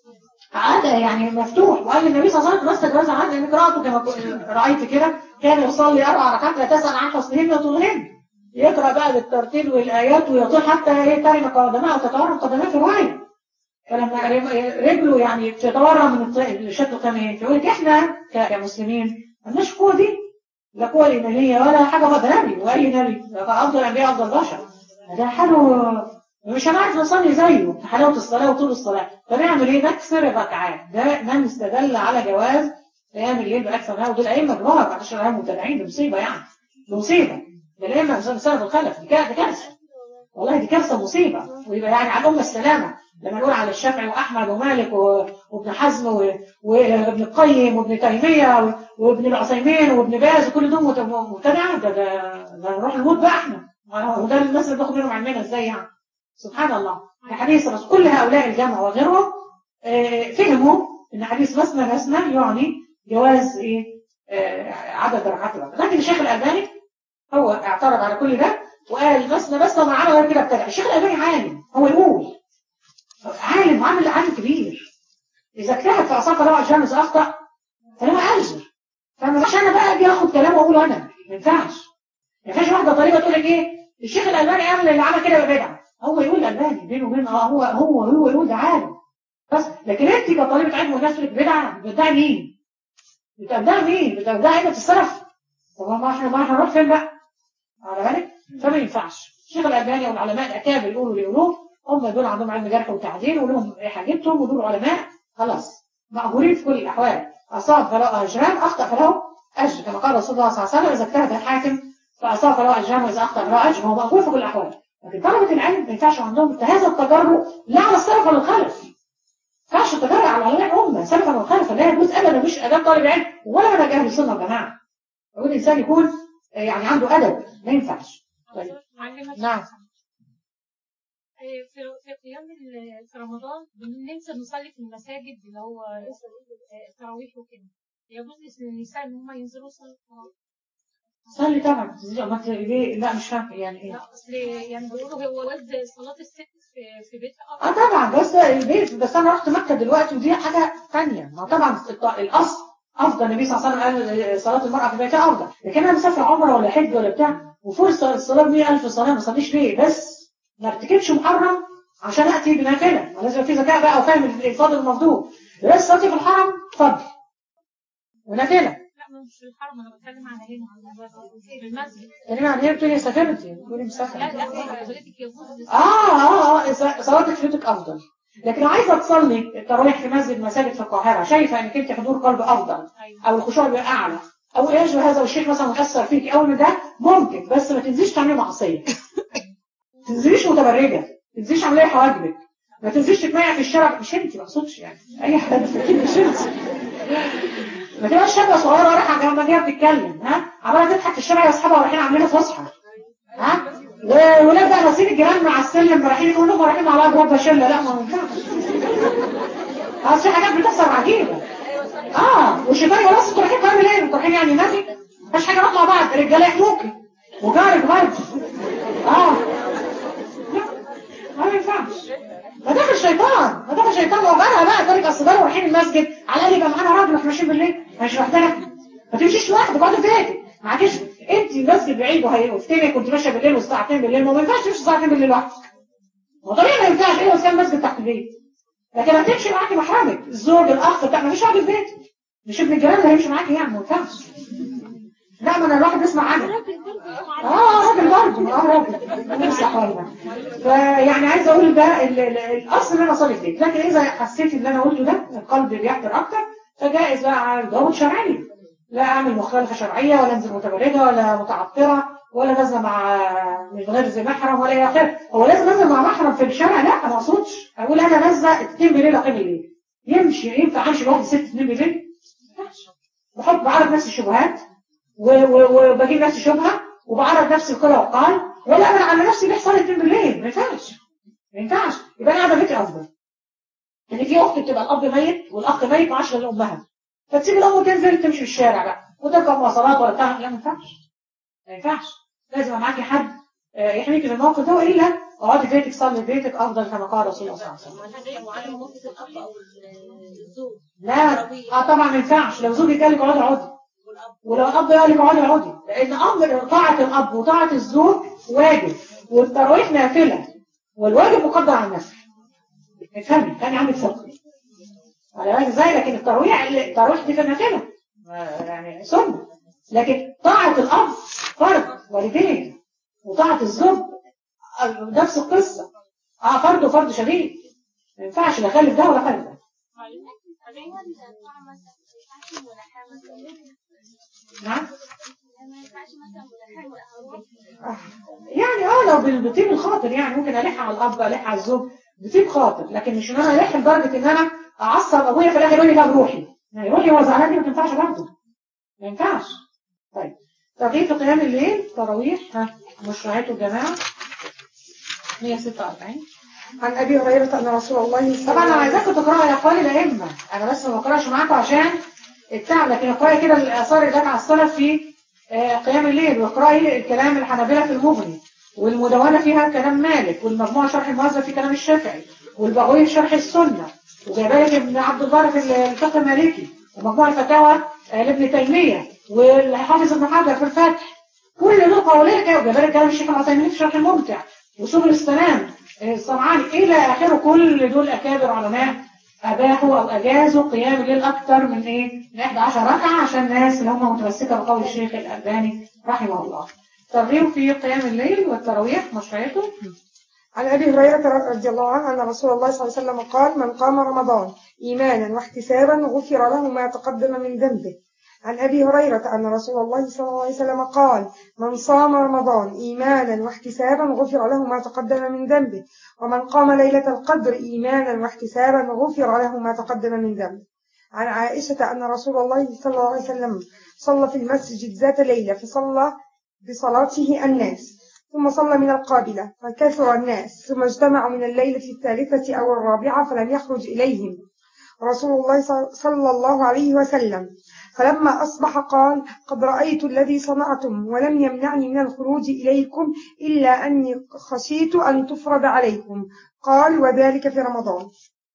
عادة يعني مفتوح وقال النبي صلى الله عليه وسلم مسك هذا العهد لان قراءته كما كنت- رأيت كده كان يصلي اربع ركعات لا تسأل عن حسنهن وطولهن يقرأ بقى بالترتيل والآيات ويطول حتى هي ترم قدماء أو تتورم قدماء في رواية فلما رجله يعني تتورم من الط- الشكل كان ايه يقول لك احنا ك- كمسلمين ما عندناش القوة دي لا قوة إيمانية ولا حاجة ولا نبي وأي نبي أفضل الأنبياء أفضل بشر ده حاله مش هنعرف نصلي زيه في حلاوة الصلاة وطول الصلاة فنعمل ايه نكسر الركعات ده من استدل على جواز قيام الليل باكثر نهار ودول ائمه كبار 14 ايام متابعين دي مصيبه يعني دي مصيبه ده الائمه سنه الخلف دي كا- دي كارثه والله دي كارثه مصيبه ويبقى يعني على الامه السلامه لما نقول على الشافعي واحمد ومالك و- وابن حزم و- وابن القيم وابن تيميه و- وابن العثيمين وابن باز وكل دول مت- مبتدعه ده ده ده نروح نموت بقى احنا وده الناس اللي بناخد منهم علمنا ازاي يعني سبحان الله الحديث بس كل هؤلاء الجمع وغيرهم آه، فهموا ان حديث مثنى مثنى يعني جواز ايه آه، عدد درجات الوقت لكن الشيخ الالباني هو اعترض على كل ده وقال مثنى مثنى وما عمل غير كده ابتدع الشيخ الالباني عالم هو يقول عالم عامل عالم كبير اذا اجتهد في اعصاب فلو الجامز اخطا فله اجر فما ينفعش انا بقى اجي اخد كلامه واقوله انا ما ينفعش ما ينفعش واحده طريقه تقول لك ايه الشيخ الالباني عمل اللي عمل كده يبقى بدعه هو يقول الالباني بينه وبين اه هو هو هو يقول ده عالم بس لكن انت كطالبه علم والناس تقول لك بدعه بتدعي مين؟ بتبدعي مين؟ بتبدعي ابنه السلف طب ما احنا ما احنا نروح فين بقى؟ على بالك؟ فما ينفعش الشيخ الالباني والعلماء الاكابر يقولوا اللي يقولوه هم دول عندهم علم جرح وتعديل ولهم حاجتهم ودول علماء خلاص مأجورين في كل الاحوال اصاب فله اجران اخطا فله اجر كما قال رسول الله صلى الله عليه وسلم اذا اجتهد الحاكم فاصاب فله اجران واذا اخطا فله اجر هو مأجور في كل الاحوال لكن طلبه العلم ما ينفعش عندهم هذا التجرؤ لا على السلف ولا الخلف ما ينفعش التجرؤ على علماء الامه سلفا ولا خلفا لا يجوز ابدا مش اداب طالب علم ولا منهج اهل السنه والجماعه يقول الانسان يكون آه، يعني عنده ادب ما ينفعش طيب علمك نعم. في في قيام ال- في رمضان بننسى نصلي في المساجد اللي هو آه، التراويح وكده يجوز للنساء ان هم ينزلوا يصلوا صلي طبعا تزيد ما ت- ليه لا مش فاهم يعني ايه لا اصل يعني بيقولوا هو ولد صلاه الست في في بيتها اه طبعا بس البيت بس انا رحت مكه دلوقتي ودي حاجه ثانيه ما طبعا الط- الاصل افضل النبي صلى الله عليه وسلم قال صلاه المراه في بيتها افضل لكن انا مسافر عمره ولا حج ولا بتاع وفرصه الصلاه ب 100000 صلاه ما اصليش ليه بس ما ارتكبش محرم عشان اتي بنافله ما لازم يبقى في ذكاء بقى وفاهم الفضل المفضول بس صلاتي في الحرم فضل ونافله لا ما مش في الحرم انا بتكلم على هنا في المسجد يعني عن هي بتقولي سافرتي بتقولي مسافره لا لا حضرتك يجوز اه اه اه ص- صلاتك في بيتك افضل لكن لو عايزه تصلي التراويح في مسجد مساجد في القاهره شايفه انك انت حضور قلب افضل ايوه او الخشوع بيبقى اعلى او ايش هذا والشيخ مثلا مؤثر فيك او من ده ممكن بس ما تنزليش تعملي معصيه ما تنزليش متبرجه ما تنزليش عامله حواجبك ما تنزليش تجمعي في الشارع مش انت ما اقصدش يعني اي حد اكيد مش انت ما تبقاش شابه صغيره رايحه جنب جايه بتتكلم ها عماله تضحك في الشارع يا اصحابها رايحين عاملين فسحه ها وولاد بقى ناسين الجيران مع السلم رايحين يقولوا لهم رايحين مع بعض جروب شله لا ما ينفعش اه في حاجات بتحصل عجيبه اه والشيطان يقول اصل انتوا رايحين تعمل ايه؟ انتوا رايحين يعني نادي؟ مفيش حاجه نروح مع بعض رجاله يحموكي وجارك برضه اه لا ما ينفعش ما داخل شيطان ما داخل شيطان وجارها بقى تقول لك اصل ده رايحين المسجد على الاقل يبقى معانا راجل واحنا ماشيين بالليل مش لوحدنا ما تمشيش لوحدك اقعدي في بيتك معكيش انت المسجد بعيد وهيفتنك كنت ماشيه بالليل والساعه 2 بالليل ما ينفعش تمشي الساعه 2 بالليل لوحدك ما طبيعي ما ينفعش ايه كان مسجد تحت البيت لكن هتمشي معاكي محرمك الزوج الاخ بتاع ما فيش واحد في البيت مش ابن الجيران اللي هيمشي معاكي يعني ما ينفعش لا ما انا الواحد يسمع عنه اه راجل برضه اه راجل نفس احوالنا فيعني عايزه اقول ده ال- ال- الاصل ان انا اصلي في البيت لكن اذا حسيت ان انا قلته ده القلب بيحضر اكتر فجائز بقى على ضوابط شرعيه لا اعمل مخالفه شرعيه ولا انزل متبرجه ولا متعطره ولا نازله مع من غير ذي محرم ولا الى اخره هو لازم انزل مع محرم في الشارع لا ما اقصدش اقول انا نازله 2 بالليل اقيم الليل يمشي ينفع امشي لوحدي 6 2 بالليل ما ينفعش. بحط بعرض نفسي الشبهات و- و- وبجيب نفسي شبهه وبعرض نفسي القيل وقال ولا انا على نفسي بيحصل لي 2 بالليل ما ينفعش ما ينفعش يبقى انا قاعده بيتي افضل يعني في اخت بتبقى الاب ميت والاخ ميت معاش غير امها فتسيب الام وتنزل تمشي في الشارع بقى وتركب مواصلات ولا بتاع لا ما ينفعش ما ينفعش لازم يبقى معاكي حد آه، يحميكي في الموقف ده والا اقعدي في بيتك صلي في بيتك افضل كما قال رسول الله صلى الله عليه وسلم حاجة معينة ممكن الأب أو الزوج لا اه طبعا ما ينفعش لو زوجك قال لك اقعدي اقعدي ولو الاب قال لك اقعدي اقعدي لان امر طاعه الاب وطاعه الزوج واجب والتراويح نافله والواجب مقدر على النفل افهمي كان عندك فقه على بالك ازاي لكن التراويح التراويح دي في النافله آه، يعني سنه لكن طاعه الاب فرض والدين وطاعه الزوج آه، نفس القصه اه فرض وفرض شديد ما ينفعش لا خالف ده ولا خالف ده ملحمة مثلا نعم ما ينفعش مثلا ملحمة أو آه. يعني اه لو بال- بطيب الخاطر يعني ممكن الح على الاب الح على الزوج بطيب خاطر لكن مش ان انا الح لدرجه ان انا اعصب ابويا في الاخر يقول لي طب روحي يعني روحي هو زعلان دي ما تنفعش برضه ما ينفعش طيب ترغيب في قيام الليل تراويح ها مشروعات الجماعه 146 عن أبي هريرة أن رسول الله صلى طبعا الله انا عليه وسلم عايزاكم تقراوا يا اخواني الائمه انا بس ما بقراش معاكم عشان التعب لكن اقراي كده الاثار اللي جت على السلف في آه، قيام الليل واقراي الكلام الحنابلة في المغني والمدونة فيها كلام مالك والمجموعة شرح الموزة في كلام الشافعي والبغوي في شرح السنة وجابلك ابن عبد البر في الفقه المالكي ومجموعة فتاوى آه، لابن تيمية والحافظ ابن حجر في الفتح كل دول قولين كده وجابلك كلام الشيخ العثيمين في شرح الممتع وسبل السلام آه، الصنعاني الى اخره كل دول اكابر علماء اباحوا او اجازوا قيام الليل اكتر من ايه من 11 ركعه عشان الناس اللي هم متمسكه بقول الشيخ الالباني رحمه الله ترغيب في قيام الليل والتراويح مشروعيته عن أبي هريرة رضي الله عنه أن رسول الله صلى الله عليه وسلم قال من قام رمضان إيمانا واحتسابا غفر له ما تقدم من ذنبه عن أبي هريرة أن رسول الله صلى الله عليه وسلم قال من صام رمضان إيمانا واحتسابا غفر له ما تقدم من ذنبه ومن قام ليلة القدر إيمانا واحتسابا غفر له ما تقدم من ذنبه عن عائشة أن رسول الله صلى الله عليه وسلم صلى في المسجد ذات ليلة فصلى بصلاته الناس ثم صلى من القابلة فكثر الناس ثم اجتمعوا من الليلة الثالثة أو الرابعة فلم يخرج إليهم رسول الله صلى الله عليه وسلم فلما أصبح قال قد رأيت الذي صنعتم ولم يمنعني من الخروج إليكم إلا أني خشيت أن تفرض عليكم قال وذلك في رمضان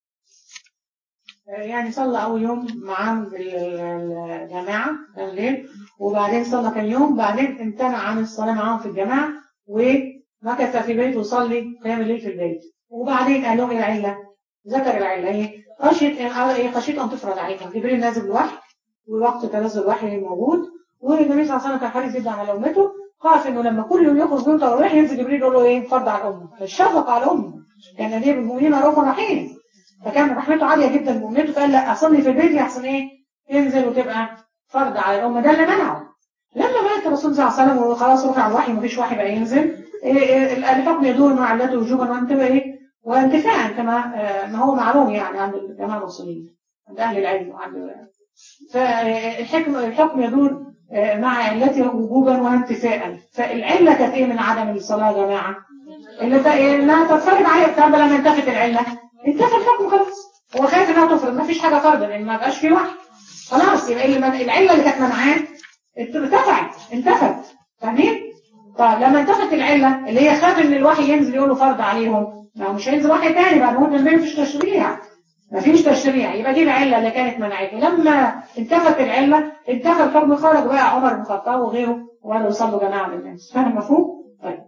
يعني صلى أول يوم معاهم بالجماعة الليل وبعدين صلى كان يوم بعدين امتنع عن الصلاة معاهم في الجماعة ومكث في بيته وصلي قيام الليل في البيت وبعدين قال لهم العلة ذكر العلة ايه خشيت ايه خشيت أن تفرض عليكم جبريل نازل الوحي ووقت تنزل الوحي موجود والنبي صلى الله عليه وسلم كان حريص جدا على أمته خاف انه لما كل يوم يخرج يوم تراويح ينزل جبريل يقول له ايه فرض على الامه الشفق على الامه كان نبي المؤمنين رؤوف رحيم فكان رحمته عاليه جدا بامته فقال لا اصلي في البيت احسن ايه ينزل وتبقى فرض على الامه ده اللي منعه لما مات الرسول صلى الله عليه وسلم وخلاص رفع الوحي مفيش وحي بقى ينزل إيه إيه الحكم يدور مع علته وجوبا وانتبه ايه وانتفاعا كما آه ما هو معلوم يعني عند الجماعه المسلمين عند اهل العلم وعند فالحكم الحكم يدور مع علته وجوبا وانتفاء فالعله كانت ايه من عدم الصلاه يا جماعه؟ اللي انها تتفرج عليه طب لما انتفت العله انتفى الحكم خلاص هو خايف انها تفرض ما فيش حاجه فرضا لان ما بقاش في وحي خلاص يبقى اللي من... العله اللي كانت منعاه ارتفعت انتفت فاهمين؟ طب لما انتفت العله اللي هي خاف ان الوحي ينزل يقول له فرض عليهم ما هو مش هينزل وحي تاني بعد موت النبي مفيش تشريع مفيش تشريع يبقى دي العله اللي كانت منعته لما انتفت العله انتفى الحكم خرج بقى عمر بن الخطاب وغيره وقالوا يصلوا جماعه للناس فاهم مفهوم؟ طيب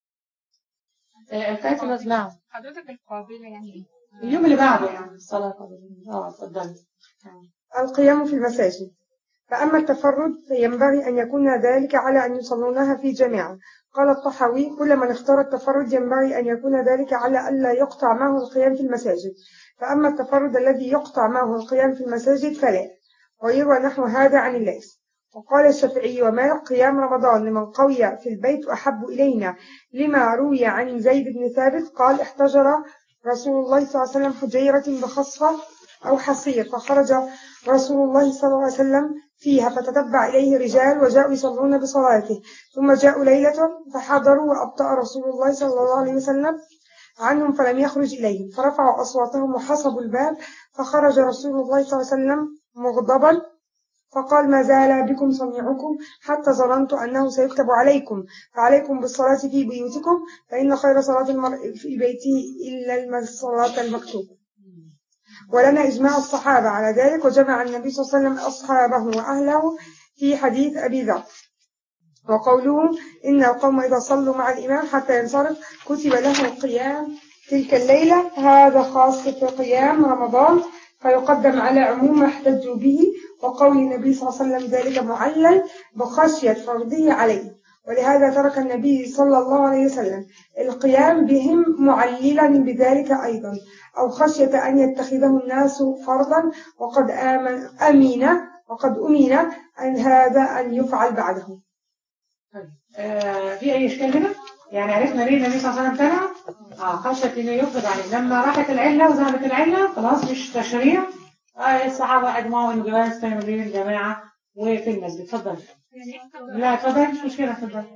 الكاية الناس نعم حضرتك القابلة يعني ايه؟ اليوم اللي بعده يعني الصلاة قبل اه اتفضلي القيام في المساجد فأما التفرد فينبغي أن يكون ذلك على أن يصلونها في جماعة قال الطحاوي كل من اختار التفرد ينبغي أن يكون ذلك على ألا يقطع معه القيام في المساجد فأما التفرد الذي يقطع معه القيام في المساجد فلا ويروى نحو هذا عن الليث وقال الشافعي ومالك قيام رمضان لمن قوي في البيت أحب إلينا لما روي عن زيد بن ثابت قال احتجر رسول الله صلى الله عليه وسلم حجيرة بخصفة أو حصير فخرج رسول الله صلى الله عليه وسلم فيها فتتبع إليه رجال وجاءوا يصلون بصلاته ثم جاءوا ليلة فحضروا وأبطأ رسول الله صلى الله عليه وسلم عنهم فلم يخرج إليهم فرفعوا أصواتهم وحصبوا الباب فخرج رسول الله صلى الله عليه وسلم مغضبا فقال ما زال بكم صنيعكم حتى ظننت أنه سيكتب عليكم فعليكم بالصلاة في بيوتكم فإن خير صلاة المرء في بيته إلا الصلاة المكتوبة ولنا إجماع الصحابة على ذلك وجمع النبي صلى الله عليه وسلم أصحابه وأهله في حديث أبي ذر وقوله إن القوم إذا صلوا مع الإمام حتى ينصرف كتب له قيام تلك الليلة هذا خاص في قيام رمضان فيقدم على عموم ما احتجوا به وقول النبي صلى الله عليه وسلم ذلك معلل بخشية فرضه عليه ولهذا ترك النبي صلى الله عليه وسلم القيام بهم معللا بذلك أيضا أو خشية أن يتخذه الناس فرضا وقد آمن أمين وقد أمن أن هذا أن يفعل بعده آه، في اي اشكال هنا يعني عرفنا ليه النبي صلى الله عليه وسلم تنع اه خشيه انه يفرض عليه لما راحت العله وذهبت العله خلاص مش تشريع آه الصحابه اجمعوا انه جواز كانوا بين الجماعه وفي المسجد اتفضل يعني أكتر لا اتفضل مش مشكله اتفضل رمضان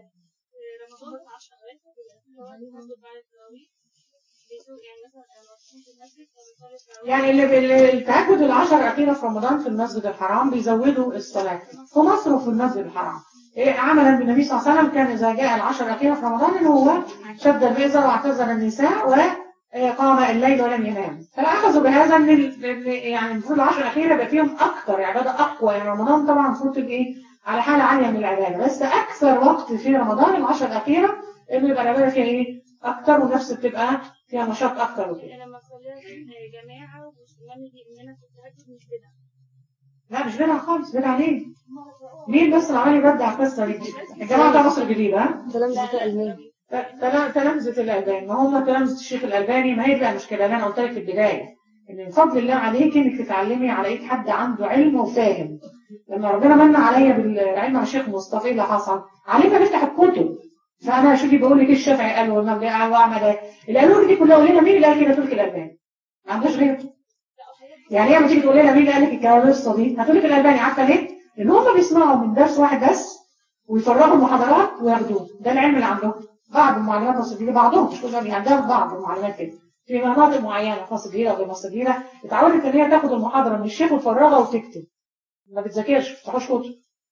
10 أوقات اللي هو المفروض بعد التراويح بيسوق يعني مثلا المصريين في المسجد فبيصلي التراويح يعني اللي اللي- التهجد العشر الأخيرة في رمضان في المسجد الحرام بيزودوا الصلاة في مصر وفي المسجد الحرام إيه عملا بالنبي صلى الله عليه وسلم كان إذا جاء العشر الأخيرة في رمضان إن هو شد البئزة واعتذر النساء وقام الليل ولم ينام فأخذوا بهذا إن ال- إن يعني المفروض العشر الأخيرة يبقى فيهم أكثر عبادة أقوى يعني رمضان طبعا المفروض تبقى إيه على حالة عالية من العبادة بس أكثر وقت في رمضان العشر الأخيرة إنه يبقى العبادة فيها إيه أكثر والنفس بتبقى فيها نشاط أكثر وكده يعني لما تصليها جماعة ومش إمام يجي إمامنا في التهجد مش بدعة لا مش بدعة خالص بدعة ليه؟ مين بس اللي عمال يبدع القصة دي؟ الجماعة بتاع مصر الجديدة ها؟ تلامذة الألمان ت- تلا- تلامذة الألباني ما هم تلامذة الشيخ الألباني ما هي دي بقى المشكلة اللي أنا قلت لك في البداية إن من فضل الله عليك إنك تتعلمي على إيد حد عنده علم وفاهم لما ربنا من عليا بالعلم على الشيخ مصطفى إيه اللي حصل؟ علمنا نفتح الكتب فأنا شوفي بقول لك إيه الشافعي قال والمبدأ قال وأعمل إيه؟ اللي قالوا لي دي كلها قول لنا مين اللي قال كده تقول لك الألباني ما عندهاش غيره يعني هي لما تيجي تقول لنا مين اللي قال لك الكواليس دي هتقول لك الألباني عارفة ليه؟ لأن هم بيسمعوا من درس واحد بس ويفرغوا المحاضرات وياخدوه ده العلم اللي عندهم بعض المعلومات مصر الجديدة بعضهم مش كلهم يعني عندهم بعض المعلومات كده في مناطق معينة في مصر الجديدة وفي مصر الجديدة اتعودت ان هي تاخد المحاضرة من الشيخ وتفرغها وتكتب ما بتذاكرش ما بتفتحوش كتب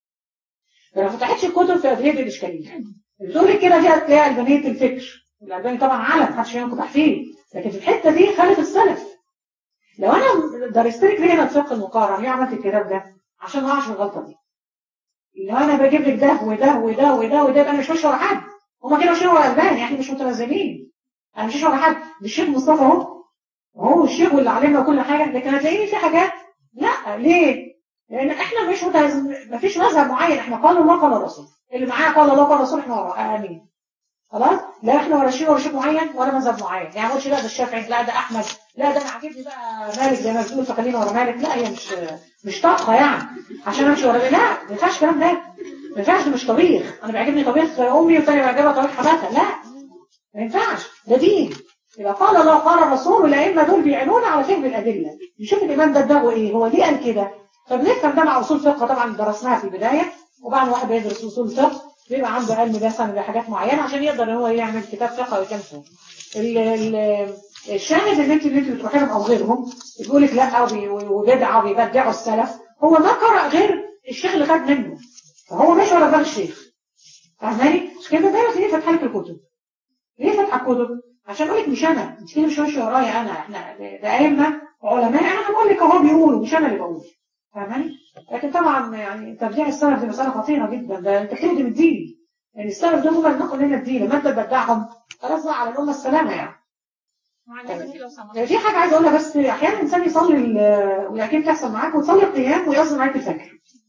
فلو فتحتش الكتب في هي دي الاشكالية بتقول لك كده دي هتلاقيها ألبانية الفكر الألباني طبعا علم محدش فيهم تحفيظ لكن في الحتة دي خالف السلف لو انا درست لك ليه هنا الفقه المقارن ليه عملت الكتاب ده عشان ما اقعش في الغلطة دي لو انا بجيب لك ده وده وده وده وده يبقى انا مش ماشي ورا حد هما كده ماشيين ورا البان احنا مش متلازمين انا مش ماشي ورا حد مش الشيخ مصطفى اهو وهو الشيخ واللي علمنا كل حاجه لكن هتلاقيني في حاجات لا ليه؟ لان احنا مش متلازم مفيش مذهب معين احنا قال الله قال الرسول اللي معايا قال الله قال الرسول احنا وراه امين خلاص لا احنا ورا شيء ورا شيء معين ولا مذهب معين يعني ما اقولش لا ده الشافعي لا ده احمد لا ده انا عاجبني بقى مالك زي ما بتقول فخلينا ورا مالك لا هي مش مش طبخه يعني عشان امشي ورا لا ما ينفعش الكلام ده ما ينفعش ده مش طبيخ انا بيعجبني طبيخ امي والثاني بيعجبها طبيخ حماتها لا ما ينفعش ده دين يبقى قال الله قال الرسول والائمه دول بيعينونا على فهم الادله نشوف الامام ده دماغه ايه هو ليه قال كده فبنفهم ده مع اصول فقه طبعا درسناها في البدايه وبعد واحد بيدرس اصول فقه بيبقى عنده علم مثلا بحاجات معينه عشان يقدر ان هو يعمل كتاب فقه ويكون فيه ال- ال- الشاهد ان انت اللي انت بتروحي لهم او غيرهم يقول لك لا وبي- وبدعه وبيبدعوا السلف هو ما قرأ غير الشيخ اللي خد منه فهو مش ورا دماغ الشيخ فاهماني؟ مش كده دايما تلاقيه فاتحه لك الكتب ليه فاتحه الكتب؟ عشان اقول لك مش انا انت كده مش ماشيه ورايا انا احنا ده ائمه علماء انا بقول لك اهو بيقولوا مش انا اللي بقول فاهماني؟ لكن طبعا يعني تبديع السلف دي مساله خطيره جدا ده انت بتهدم الدين يعني السلف دول هم اللي نقلوا لنا الدين لما انت تبدعهم خلاص بقى على الامه السلامه يعني معلمتي لو سمحت في حاجة عايزة أقولها بس أحيانا الإنسان يصلي ال- وأكيد تحصل معاك وتصلي القيام ويأذن عليك الفجر.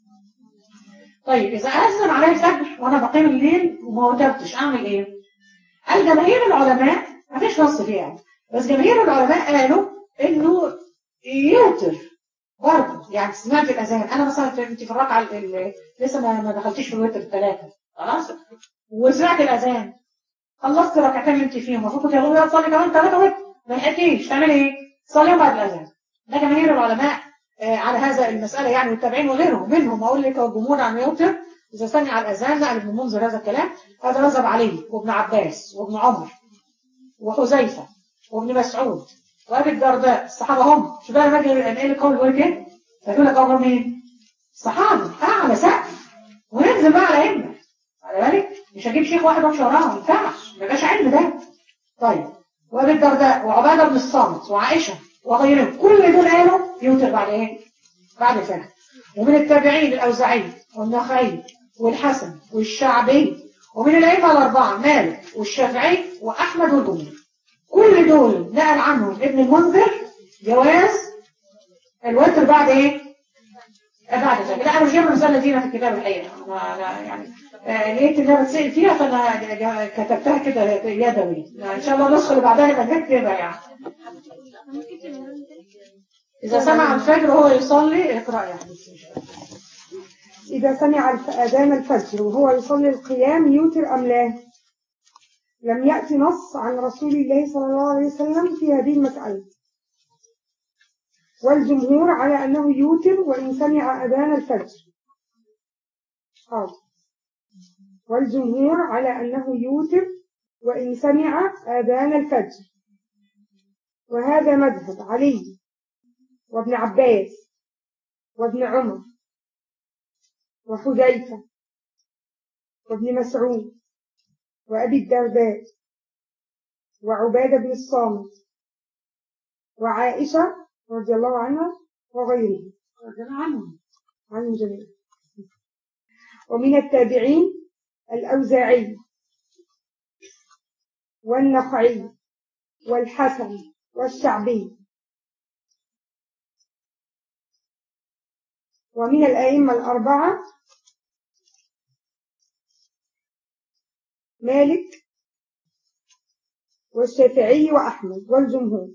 طيب إذا أذن عليا الفجر وأنا بقيم الليل وما وترتش أعمل إيه؟ قال جماهير العلماء مفيش نص فيها يعني بس جماهير العلماء قالوا إنه يوتر برضه يعني سمعت الأذان أنا مثلا في أنت في الركعة ال- ال- لسه ما ما دخلتيش في الوتر الثلاثة خلاص؟ وسمعت الأذان خلصت ركعتين اللي انت فيهم المفروض كنت يلا يلا تصلي كمان ثلاثة وتر ما لحقتيش تعملي ايه؟ صلي بعد الاذان ده جماهير العلماء آه على هذا المسألة يعني والتابعين وغيرهم منهم اقول لك الجمهور عن يوتر اذا سمع الاذان نقل ابن منذر هذا الكلام هذا مذهب علي وابن عباس وابن عمر وحذيفة وابن مسعود وابي الدرداء الصحابة هم شو بقى لما اجي انقل القول يقول كده فيقول لك اول مين؟ الصحابة اعلى سقف وننزل بقى على ائمه على بالك مش هجيب شيخ واحد وامشي وراه ما ينفعش ما يبقاش علم ده طيب وابي الدرداء وعباده بن الصامت وعائشه وغيرهم كل دول قالوا يوتر بعد ايه؟ بعد الفجر ومن التابعين الاوزاعي والنخعي والحسن والشعبي ومن الائمه الاربعه مالك والشافعي واحمد والجمهور كل دول نقل عنهم ابن المنذر جواز الوتر بعد ايه؟ بعد الفجر لا انا مش جايبه المساله دي في الكتاب الحقيقه انا أنا يعني آه، لقيت ان انا بتسال فيها فانا ج- ج- كتبتها كده يدوي ان شاء الله النسخه اللي بعدها يبقى نكتبها يعني اذا سمع الفجر وهو يصلي اقرا يا حبيبتي إذا سمع الف- أذان الفجر وهو يصلي القيام يوتر أم لا لم يأتي نص عن رسول الله صلى الله عليه وسلم في هذه المسألة والجمهور على أنه يوتر وإن سمع أذان الفجر حاضر والجمهور على أنه يوتر وإن سمع آذان الفجر وهذا مذهب علي وابن عباس وابن عمر وحذيفة وابن مسعود وأبي الدرداء وعبادة بن الصامت وعائشة رضي الله عنها وغيرهم ربنا عنهم عن الجميع ومن التابعين الأوزاعي والنخعي والحسن والشعبي ومن الأئمة الأربعة مالك والشافعي وأحمد والجمهور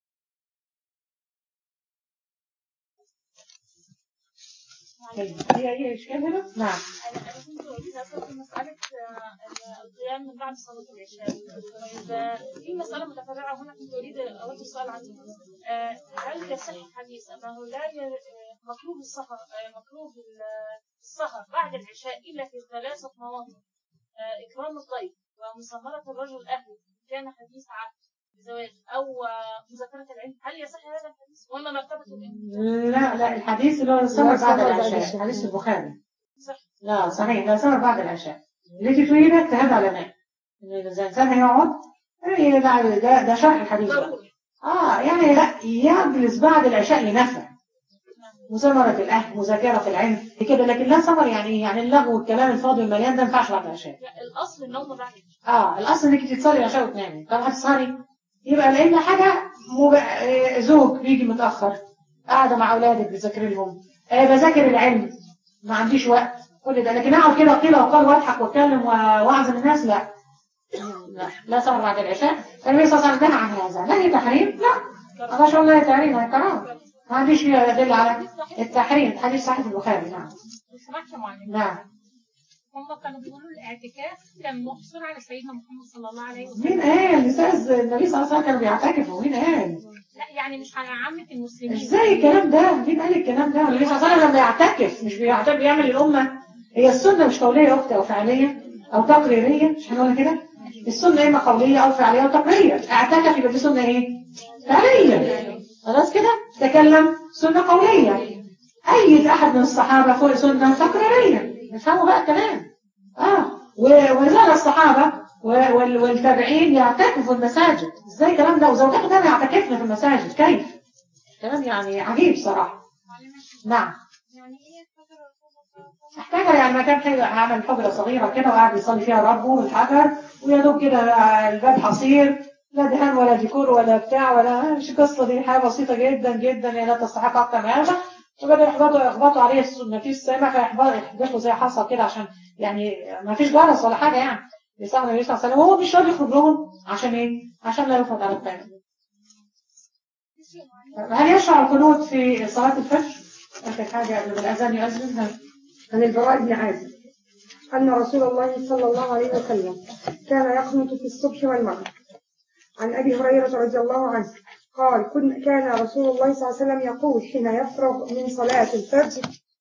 طيب هي هي اشكال هنا نعم انا انا كنت اريد اسال في مساله آه، القيام من بعد صلاه العشاء طيب آه، في مساله متفرعه هنا كنت اريد اوجه سؤال عنها آه، هل يصح حديث انه لا ي- آه، مكروه السهر آه، مكروه ال- السهر بعد العشاء الا في ثلاثه مواطن آه، اكرام الضيف ومسامره الرجل اهله كان حديث عهد زواج او آه، مذاكره العلم هل يصح هذا الحديث ولا مرتبته إيه؟ لا لا الحديث اللي هو السمر لا، بعد سمر بعد العشاء العشاء. حديث البخاري صح لا صحيح لا سمر بعد العشاء اللي انت تقولي ده اجتهاد علماء ان اذا الانسان هيقعد يعني ده ده, ده شرح الحديث بقى. ضروري اه يعني لا يجلس بعد العشاء لنفع مثمرة الأهل مذاكرة العلم كده لكن لا سمر يعني إيه؟ يعني اللغو والكلام الفاضي المليان ده ما ينفعش بعد العشاء لا الاصل النوم بعد العشاء اه الاصل انك تصلي العشاء وتنامي طب هتصلي يبقى لان حاجه مب... آه، زوج بيجي متاخر قاعده مع اولادك بتذاكر لهم آه بذاكر العلم ما عنديش وقت كل ده لكن اقعد كده قيل وقال واضحك واتكلم و- واعظم الناس لا لا لا سمر بعد العشاء النبي صلى الله عليه وسلم نهى عن هذا نهي تحريم لا ما شاء الله تحريم هي كرام ما عنديش فيها دليل على التحريم حديث صحيح البخاري نعم سمعت يا معلم نعم هم كانوا بيقولوا الاعتكاف كان محصور على سيدنا محمد صلى الله عليه وسلم مين قال استاذ النبي صلى الله عليه وسلم كانوا بيعتكفوا مين قال لا يعني مش على عامة المسلمين ازاي الكلام ده مين قال الكلام ده النبي صلى الله عليه وسلم لما يعتكف مش بيعتكف بيعمل الامه هي السنه مش قوليه يا اختي او فعليه او تقريريه مش هنقول كده السنه اما قوليه او فعليه او تقريريه اعتكف يبقى دي سنه ايه فعليه خلاص كده تكلم سنه قوليه اي احد من الصحابه فوق سنه تقريريه نفهموا بقى الكلام اه و- وزال الصحابه و- وال- والتابعين يعتكفوا في المساجد ازاي الكلام ده وزوجاته كانوا يعتكفن في المساجد كيف كلام يعني عجيب صراحه نعم يعني ايه فكرة احتجر يعني مكان حلو عمل حجرة صغيرة كده وقعد يصلي فيها ربه بالحجر ويا دوب كده الباب حصير لا دهان ولا ديكور ولا بتاع ولا مش قصة دي حاجة بسيطة جدا جدا يعني لا تستحق أكتر من هذا وبدأوا يخبطوا يخبطوا عليه ما فيش سامع فيحدفوا زي حصى كده عشان يعني ما فيش جرس ولا حاجة يعني يسمعوا النبي صلى الله عليه وسلم وهو مش راضي يخرج لهم عشان ايه؟ عشان لا يفرض على القيام هل يشرع القنوت في صلاة الفجر؟ آخر حاجة قبل ما الأذان يؤذن هل عن البراء بن عازب أن رسول الله صلى الله عليه وسلم كان يقنط في الصبح والمغرب عن أبي هريرة رضي الله عنه قال كن كان رسول الله صلى الله عليه وسلم يقول حين يفرغ من صلاة الفجر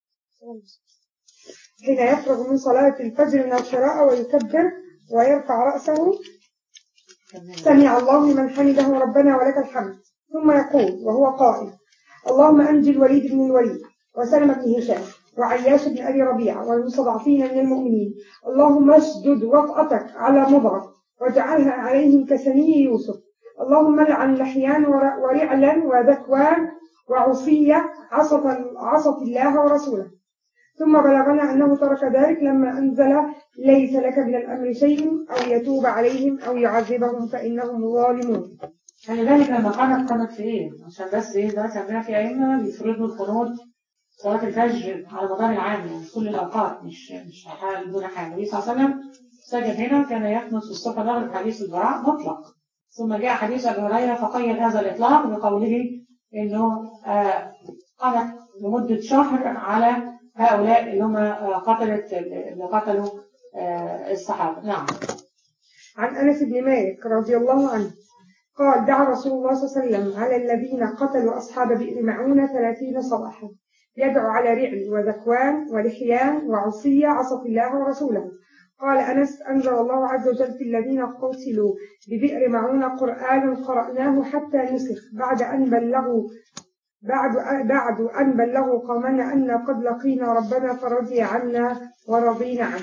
حين يفرغ من صلاة الفجر من القراءة ويكبر ويرفع رأسه سمع الله لمن حمده ربنا ولك الحمد ثم يقول وهو قائل اللهم أنجي الوليد بن الوليد وسلمة بن هشام وعياش بن أبي ربيعة والمستضعفين من المؤمنين اللهم اشدد وطأتك على مضر واجعلها عليهم كسني يوسف اللهم لعن لحيان ور- ورعلا وذكوان وعصية عصت, عصت الله ورسوله ثم بلغنا أنه ترك ذلك لما أنزل ليس لك من الأمر شيء أو يتوب عليهم أو يعذبهم فإنهم ظالمون خلي بالك لما قنط قنط في ايه؟ عشان بس ايه دلوقتي عندنا في ائمه بيفرضوا القنوت صلاه الفجر على مدار العام يعني في كل الاوقات مش مش حال دون حال النبي صلى الله عليه وسلم سجد هنا كان يقنط في الصبح المغرب حديث البراء مطلق ثم جاء حديث ابي هريره فقيد هذا الاطلاق بقوله انه آه قنط لمده شهر على هؤلاء اللي هم آه، قتلت اللي قتلوا آه، الصحابة نعم عن أنس بن مالك رضي الله عنه قال دعا رسول الله صلى الله عليه وسلم على الذين قتلوا أصحاب بئر معونة ثلاثين صباحا يدعو على رعل وذكوان ولحيان وعصية عصت الله ورسوله قال أنس أنزل الله عز وجل في الذين قتلوا ببئر معونة قرآن قرأناه حتى نسخ بعد أن بلغوا بعد بعد أن بلغوا قومنا أن قد لقينا ربنا فرضي عنا ورضينا عنه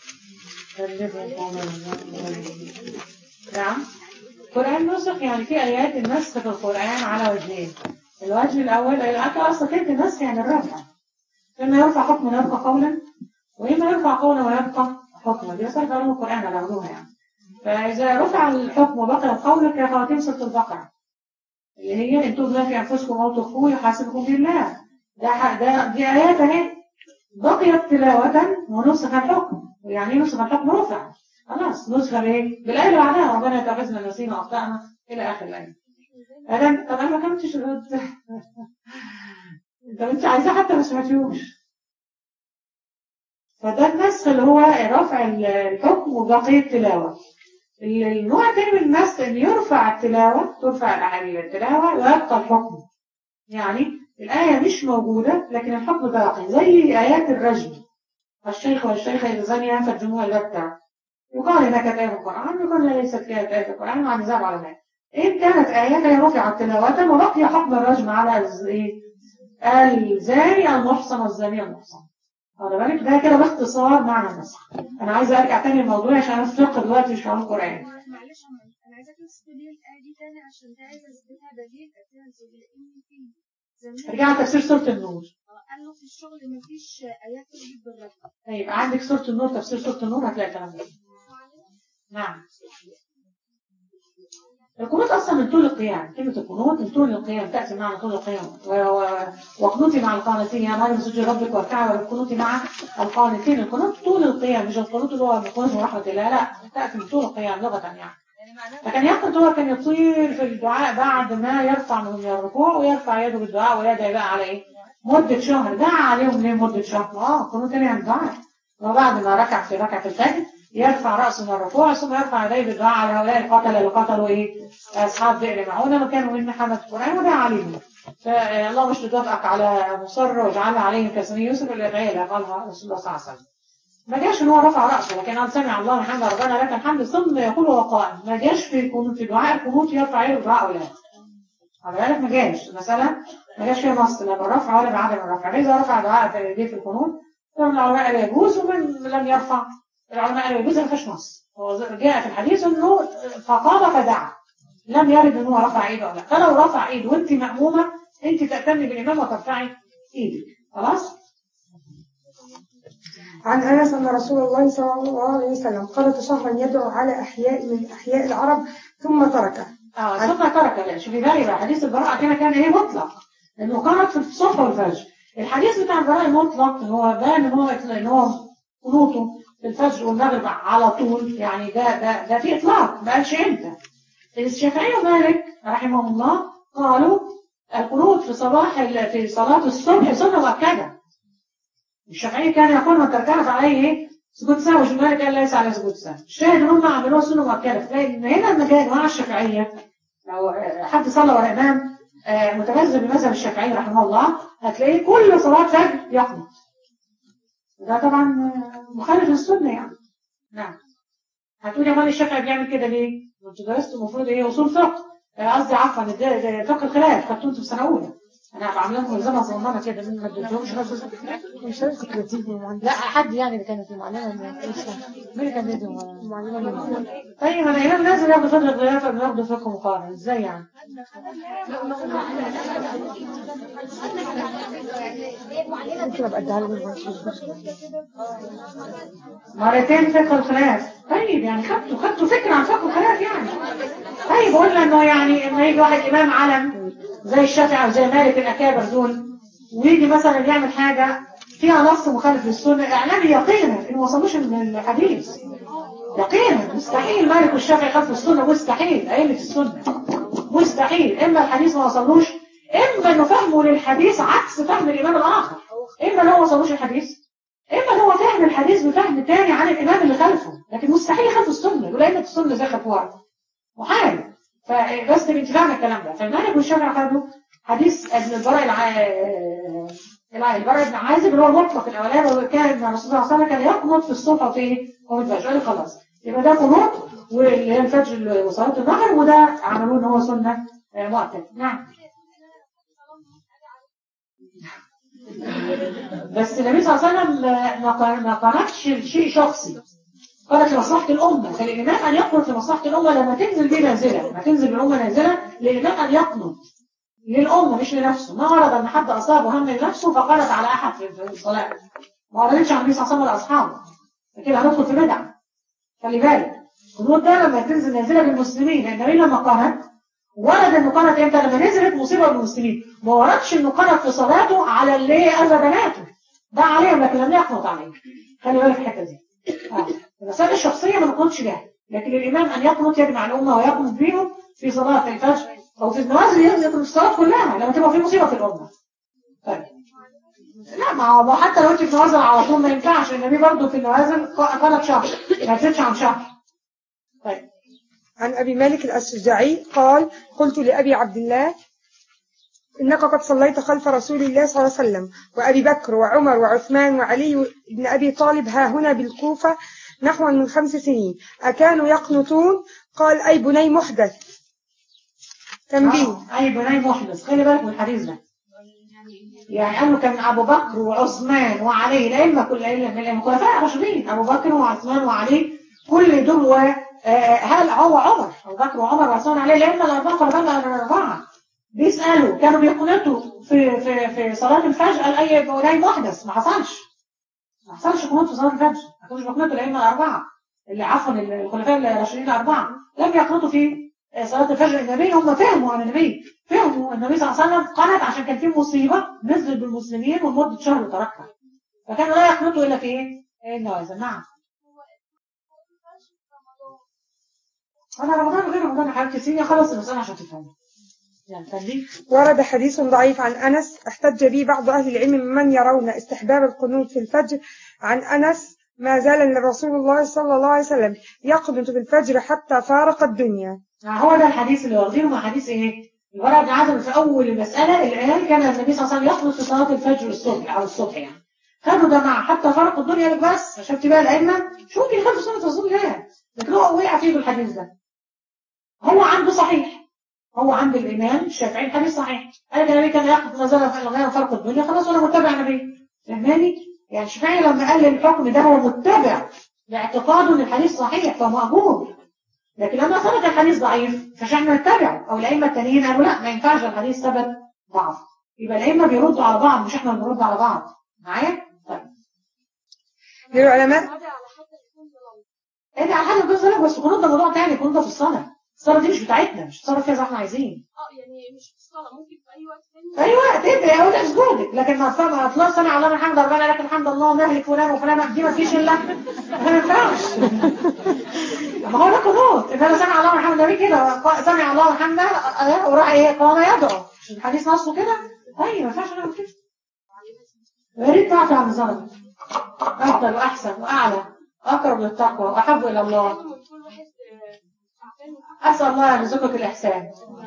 نعم القرآن نسخ يعني في آيات النسخ في القرآن على وجهين الوجه الأول الآية أصلا كلمة النسخ يعني الرفع إما يرفع حكما ويبقى قولا وإما يرفع قولا ويبقى حكما دي مسألة علوم القرآن اللي عملوها يعني فإذا رفع الحكم وبقي القول كخواتيم سورة البقرة اللي هي إن تبدوا في أنفسكم أو تخفوه يحاسبكم بالله ده ح- ده دي آيات أهي بقيت تلاوة ونسخ الحكم يعني إيه نسخ الحكم رفع خلاص نسخة بإيه؟ بالآية اللي بعدها ربنا يتخذنا نسينا وأخطأنا إلى آخر الآية أنا طب أنا ما كنتش رد أنت أنت عايزاه حتى ما سمعتيهوش فده النسخ اللي هو رفع الحكم وبقية التلاوة النوع الثاني من النسخ ان يرفع التلاوة ترفع التلاوة ويبقى الحكم يعني الآية مش موجودة لكن الحكم باقي زي آيات الرجم الشيخ والشيخة إذا زنيا فالجموع البتة يقال إنها كانت آية في القرآن يقال إنها ليست كانت آية في القرآن مع نزاع علماء إن كانت آية فهي رفعت تلاوة وبقي حكم الرجم على الز- إيه؟ الزاني المحصن والزانية المحصن واخد بالك ده كده باختصار معنى النسخ انا عايزه ارجع تاني للموضوع عشان انا الفقه دلوقتي مش معلوم قران معلش انا عايزاك تستدل الايه دي تاني عشان ده عايزه اثبتها دليل اساسي لان في زمان ارجع لتفسير سوره النور قال له في الشغل مفيش ايات تجيب بالرقم طيب عندك سوره النور تفسير سوره النور هتلاقي الكلام ده نعم القنوت اصلا من طول القيام كلمه القنوت من طول القيام تاتي معنى طول القيام و- و- وقنوتي مع القانتين يعني مريم سجد ربك واركعي والقنوت مع القانتين القنوت طول القيام مش القنوت اللي هو القنوت من رحمه الله لا تاتي من طول القيام لغه يعني فكان يقنط هو كان يطير في الدعاء بعد ما يرفع من الركوع ويرفع يده بالدعاء ويدعي بقى على ايه؟ مدة شهر دعا عليهم ليه مدة شهر؟ اه قنوت يعني الدعاء وبعد ما ركع في ركعة الفجر يرفع رأسه من الركوع ثم يرفع يديه بالدعاء على هؤلاء القتلة اللي قتلوا ايه؟ أصحاب بئر معونة وكانوا من محمد القرآن ودعا عليهم. فالله مش بتوافقك على مصر واجعلها عليهم كسني يوسف اللي العيلة قالها رسول الله صلى الله عليه وسلم. ما جاش ان هو رفع رأسه لكن قال سمع الله الحمد ربنا لك الحمد ثم يقول وهو قائم ما جاش في قنوت في دعاء القنوت يرفع يده بالدعاء ولا على بالك ما جاش مثلا ما جاش فيها نص لا بالرفع ولا بعدم الرفع اذا رفع دعاء في يديه في القنوت فمن العلماء قال يجوز ومن لم يرفع العلماء قالوا يجوز ما فيش نص هو جاء في الحديث انه فقام فدعا لم يرد ان هو رفع ايده ولا لا فلو رفع ايده وانت مأمومة انت تأتمي بالامام وترفعي ايدك خلاص عن أنس أن رسول الله صلى الله عليه وسلم قضى شهرا يدعو على أحياء من أحياء العرب ثم تركه اه ثم ترك لا شوفي بالي بقى حديث البراءة كده كان ايه مطلق انه قرأت في الصبح والفجر الحديث بتاع البراءة مطلق ان هو بان ان هو ان هو قنوته في الفجر والمغرب على طول يعني ده ده ده في اطلاق ما قالش امتى الشافعي ومالك رحمهم الله قالوا القنوت في صباح ال- في صلاة الصبح سنة مؤكدة الشافعي كان يقول من تركها فعليه ايه؟ سجود سهو والمالك قال ليس عليه سجود سهو الشاهد ان هم عملوها سنة مؤكدة لان هنا لما جاء جماعة الشافعية لو آه، حد صلى ورا امام آه، متمذهب بمذهب الشافعي رحمه الله هتلاقيه كل صلاة فجر يقنط ده طبعا آه، مخالف للسنة يعني نعم هتقول يا مان الشافعي بيعمل كده ليه؟ انتوا درستوا المفروض ايه اصول فقه آه، قصدي عفوا الد- ده فقه الخلاف خدتوا انتوا في سنه اولى انا بعمل لكم ملزمه صغننه كده من ما اديتهمش نفس مش عارفة كراتيبي لا حد يعني اللي كانت معلمه من- مين اللي كان بيدي معلمة من طيب انا الامام لازم ياخد فتره خلافه بياخدوا فقه مقارن ازاي يعني؟ ممكن أبقى أديها له من مرتين فقه الخلاف طيب يعني خدتوا خدتوا فكره عن فقه الخلاف يعني طيب قلنا انه يعني لما يجي واحد امام علم زي الشافعي او زي مالك الاكابر دول ويجي مثلا يعمل حاجه فيها نص مخالف للسنه اعلامي يقينا انه ما وصلوش من الحديث يقينا مستحيل مالك والشافعي خلفوا السنه مستحيل ائمه السنه مستحيل اما الحديث ما وصلوش اما انه فهمه للحديث عكس فهم الامام الاخر هو اما ان هو ما وصلوش الحديث اما ان هو فهم الحديث بفهم تاني عن الامام اللي خلفه لكن مستحيل يخالف السنه يقول ائمه السنه زي خلفوها محال فبس بانتباهنا الكلام ده فالمالك والشافعي خدوا حديث ابن البراء الع... الع- البراء بن عازب اللي هو المطلق الاولاني وكان الرسول صلى الله عليه وسلم كان يقنط في الصبح وفي وفي الفجر قال خلاص يبقى ده قنوط واللي هي الفجر وصلاه الظهر وده عملوه ان هو سنه آه، مؤكد نعم بس النبي صلى الله عليه وسلم ما قا- ما قنطش شيء شخصي قالت لمصلحة الأمة فالإمام أن يقنط لمصلحة الأمة لما تنزل دي نازلة لما تنزل بالأمة نازلة للإمام أن يقنط للأمة مش لنفسه ما ورد أن حد أصابه هم لنفسه فقالت على أحد في في الصلاة ما وردتش عن النبي صلى الله عليه وسلم لأصحابه فكده هندخل في بدعة خلي بالك القنوت ده لما تنزل نازلة بالمسلمين لأن النبي لما قنط ورد انه قنط امتى لما نزلت مصيبه بالمسلمين ما وردش انه قنط في صلاته على اللي اذى بناته ده عليهم لكن لم يقنط عليهم خلي بالك في الحته دي اه المسائل الشخصيه ما نقنطش بها لكن الامام ان يقنط يجمع الامه ويقنط بيهم في صلاه الفجر او في النوازل يقنط في الصلاه كلها لما تبقى في مصيبه في الامه طيب لا ما هو حتى لو انت في نوازل على طول ما ينفعش النبي برضه في النوازل قنط شهر ما يزيدش عن شهر طيب عن أبي مالك الأشجعي قال قلت لأبي عبد الله إنك قد صليت خلف رسول الله صلى الله عليه وسلم وأبي بكر وعمر وعثمان وعلي بن أبي طالب ها هنا بالكوفة نحو من خمس سنين أكانوا يقنطون قال أي بني محدث تنبيه آه، اي بني محدث خلي بالك من الحديث ده يعني قالوا كان ابو بكر وعثمان وعلي الائمه كل الائمه من الائمه خلفاء راشدين ابو بكر وعثمان وعلي كل دول و آه، هل هو عمر ابو بكر وعمر وعثمان وعلي الائمه الاربعه خلفاء الاربعه بيسالوا كانوا بيقنطوا في في في صلاه الفجر قال اي بني محدث ما حصلش ما حصلش قنوت في صلاه الفجر ما كانوش بيقنطوا الائمه الاربعه اللي عفوا الخلفاء الراشدين الاربعه لم يقنطوا في صلاة الفجر النبي هم فهموا عن النبي فهموا النبي صلى الله عليه وسلم قنط عشان كان في مصيبة نزلت بالمسلمين ومدة شهر وتركها فكانوا لا يقنطوا إلا في إيه؟ إيه النوازل نعم أنا رمضان غير رمضان يا حبيبتي سيبني أخلص المسألة عشان تفهمي يعني خليك ورد حديث ضعيف عن أنس احتج به بعض أهل العلم ممن يرون استحباب القنوت في الفجر عن أنس ما زال رسول الله صلى الله عليه وسلم يقنط في الفجر حتى فارق الدنيا يعني هو ده الحديث اللي واخدينه مع حديث إيه؟ الورع بن عازم في أول المسألة اللي قال كان النبي صلى الله عليه وسلم يقنط في صلاة الفجر الصبح أو الصبح يعني خدوا ده مع حتى فرق الدنيا لك بس شفت بقى الأئمة شو ممكن يخافوا سنة رسول الله لكن هو وقع فيه بالحديث ده هو عنده صحيح هو عند الإمام الشافعي الحديث صحيح قال النبي كان ياخد نظرة في الغاية فرق الدنيا خلاص أنا متبع النبي فهماني؟ يعني الشافعي لما قال الحكم ده هو متبع لاعتقاده إن الحديث صحيح فهو مقبول لكن لما ثبت الحديث ضعيف فمش احنا نتبعه أو الأئمة التانيين قالوا لا ما ينفعش الحديث ثبت ضعف يبقى الأئمة بيردوا على بعض مش احنا اللي بنرد على بعض معايا؟ طيب للعلماء هذا على حسب يكون ضلال ادي على حسب جزء بس قنوط ده موضوع تاني قنوط ده في الصلاة الصلاة دي مش بتاعتنا مش تصرف فيها زي ما احنا عايزين اه يعني مش في الصلاة ممكن في أي وقت تاني في اي وقت ادعي او ادعي سجودك لكن ما اطلع اطلع سمع الله من حمد ربنا لك الحمد الله نهلك فلان وفلان دي ما فيش الا ما ينفعش ما هو ده قنوط ان انا سمع الله من حمد النبي كده ق- سمع الله من حمده آه، وراح ايه قام يدعو مش الحديث نصه كده ايوه ما ينفعش اعمل كده يا ريت تعطي عن الظلم افضل واحسن واعلى اقرب للتقوى واحب الى الله لما يكون واحد آه، تعبان وقاعد اسال الله ان يرزقك الاحسان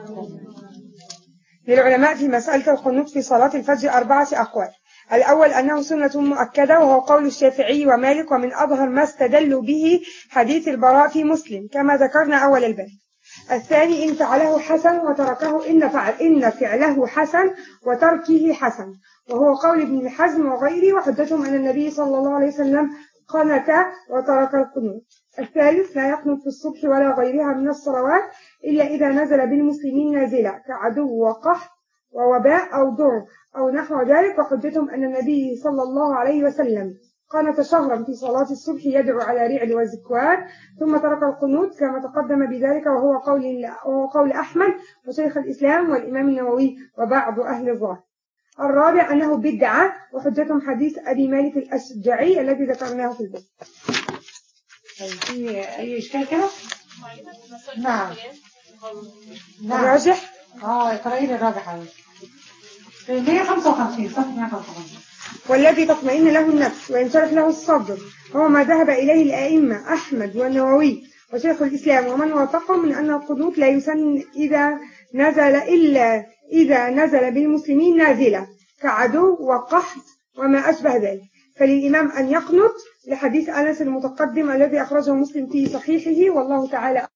للعلماء في مسألة القنوت في صلاة الفجر أربعة أقوال الأول أنه سنة مؤكدة وهو قول الشافعي ومالك ومن أظهر ما استدلوا به حديث البراء في مسلم كما ذكرنا أول الباب الثاني إن فعله حسن وتركه إن فعل إن فعله حسن وتركه حسن وهو قول ابن الحزم وغيره وحجتهم أن النبي صلى الله عليه وسلم قنت وترك القنوت الثالث لا يقنط في الصبح ولا غيرها من الصلوات إلا إذا نزل بالمسلمين نازلة كعدو وقحط ووباء أو ضر أو نحو ذلك وحجتهم أن النبي صلى الله عليه وسلم قنت شهرا في صلاة الصبح يدعو على رعل وزكوان ثم ترك القنوت كما تقدم بذلك وهو قول وهو قول أحمد وشيخ الإسلام والإمام النووي وبعض أهل الظاهر الرابع أنه بدعة وحجتهم حديث أبي مالك الأشجعي الذي ذكرناه في البيت طيب في اي اشكال كده نعم نعم الراجح اه اقرأي لي الراجح عليه في 155 صفحة 155 والذي تطمئن له النفس وينشرح له الصدر وهو ما ذهب إليه الأئمة أحمد والنووي وشيخ الإسلام ومن وافقهم من أن القنوت لا يسن إذا نزل إلا إذا نزل بالمسلمين نازلة كعدو وقحط وما أشبه ذلك فللإمام أن يقنط لحديث أنس المتقدم الذي أخرجه مسلم في صحيحه والله تعالى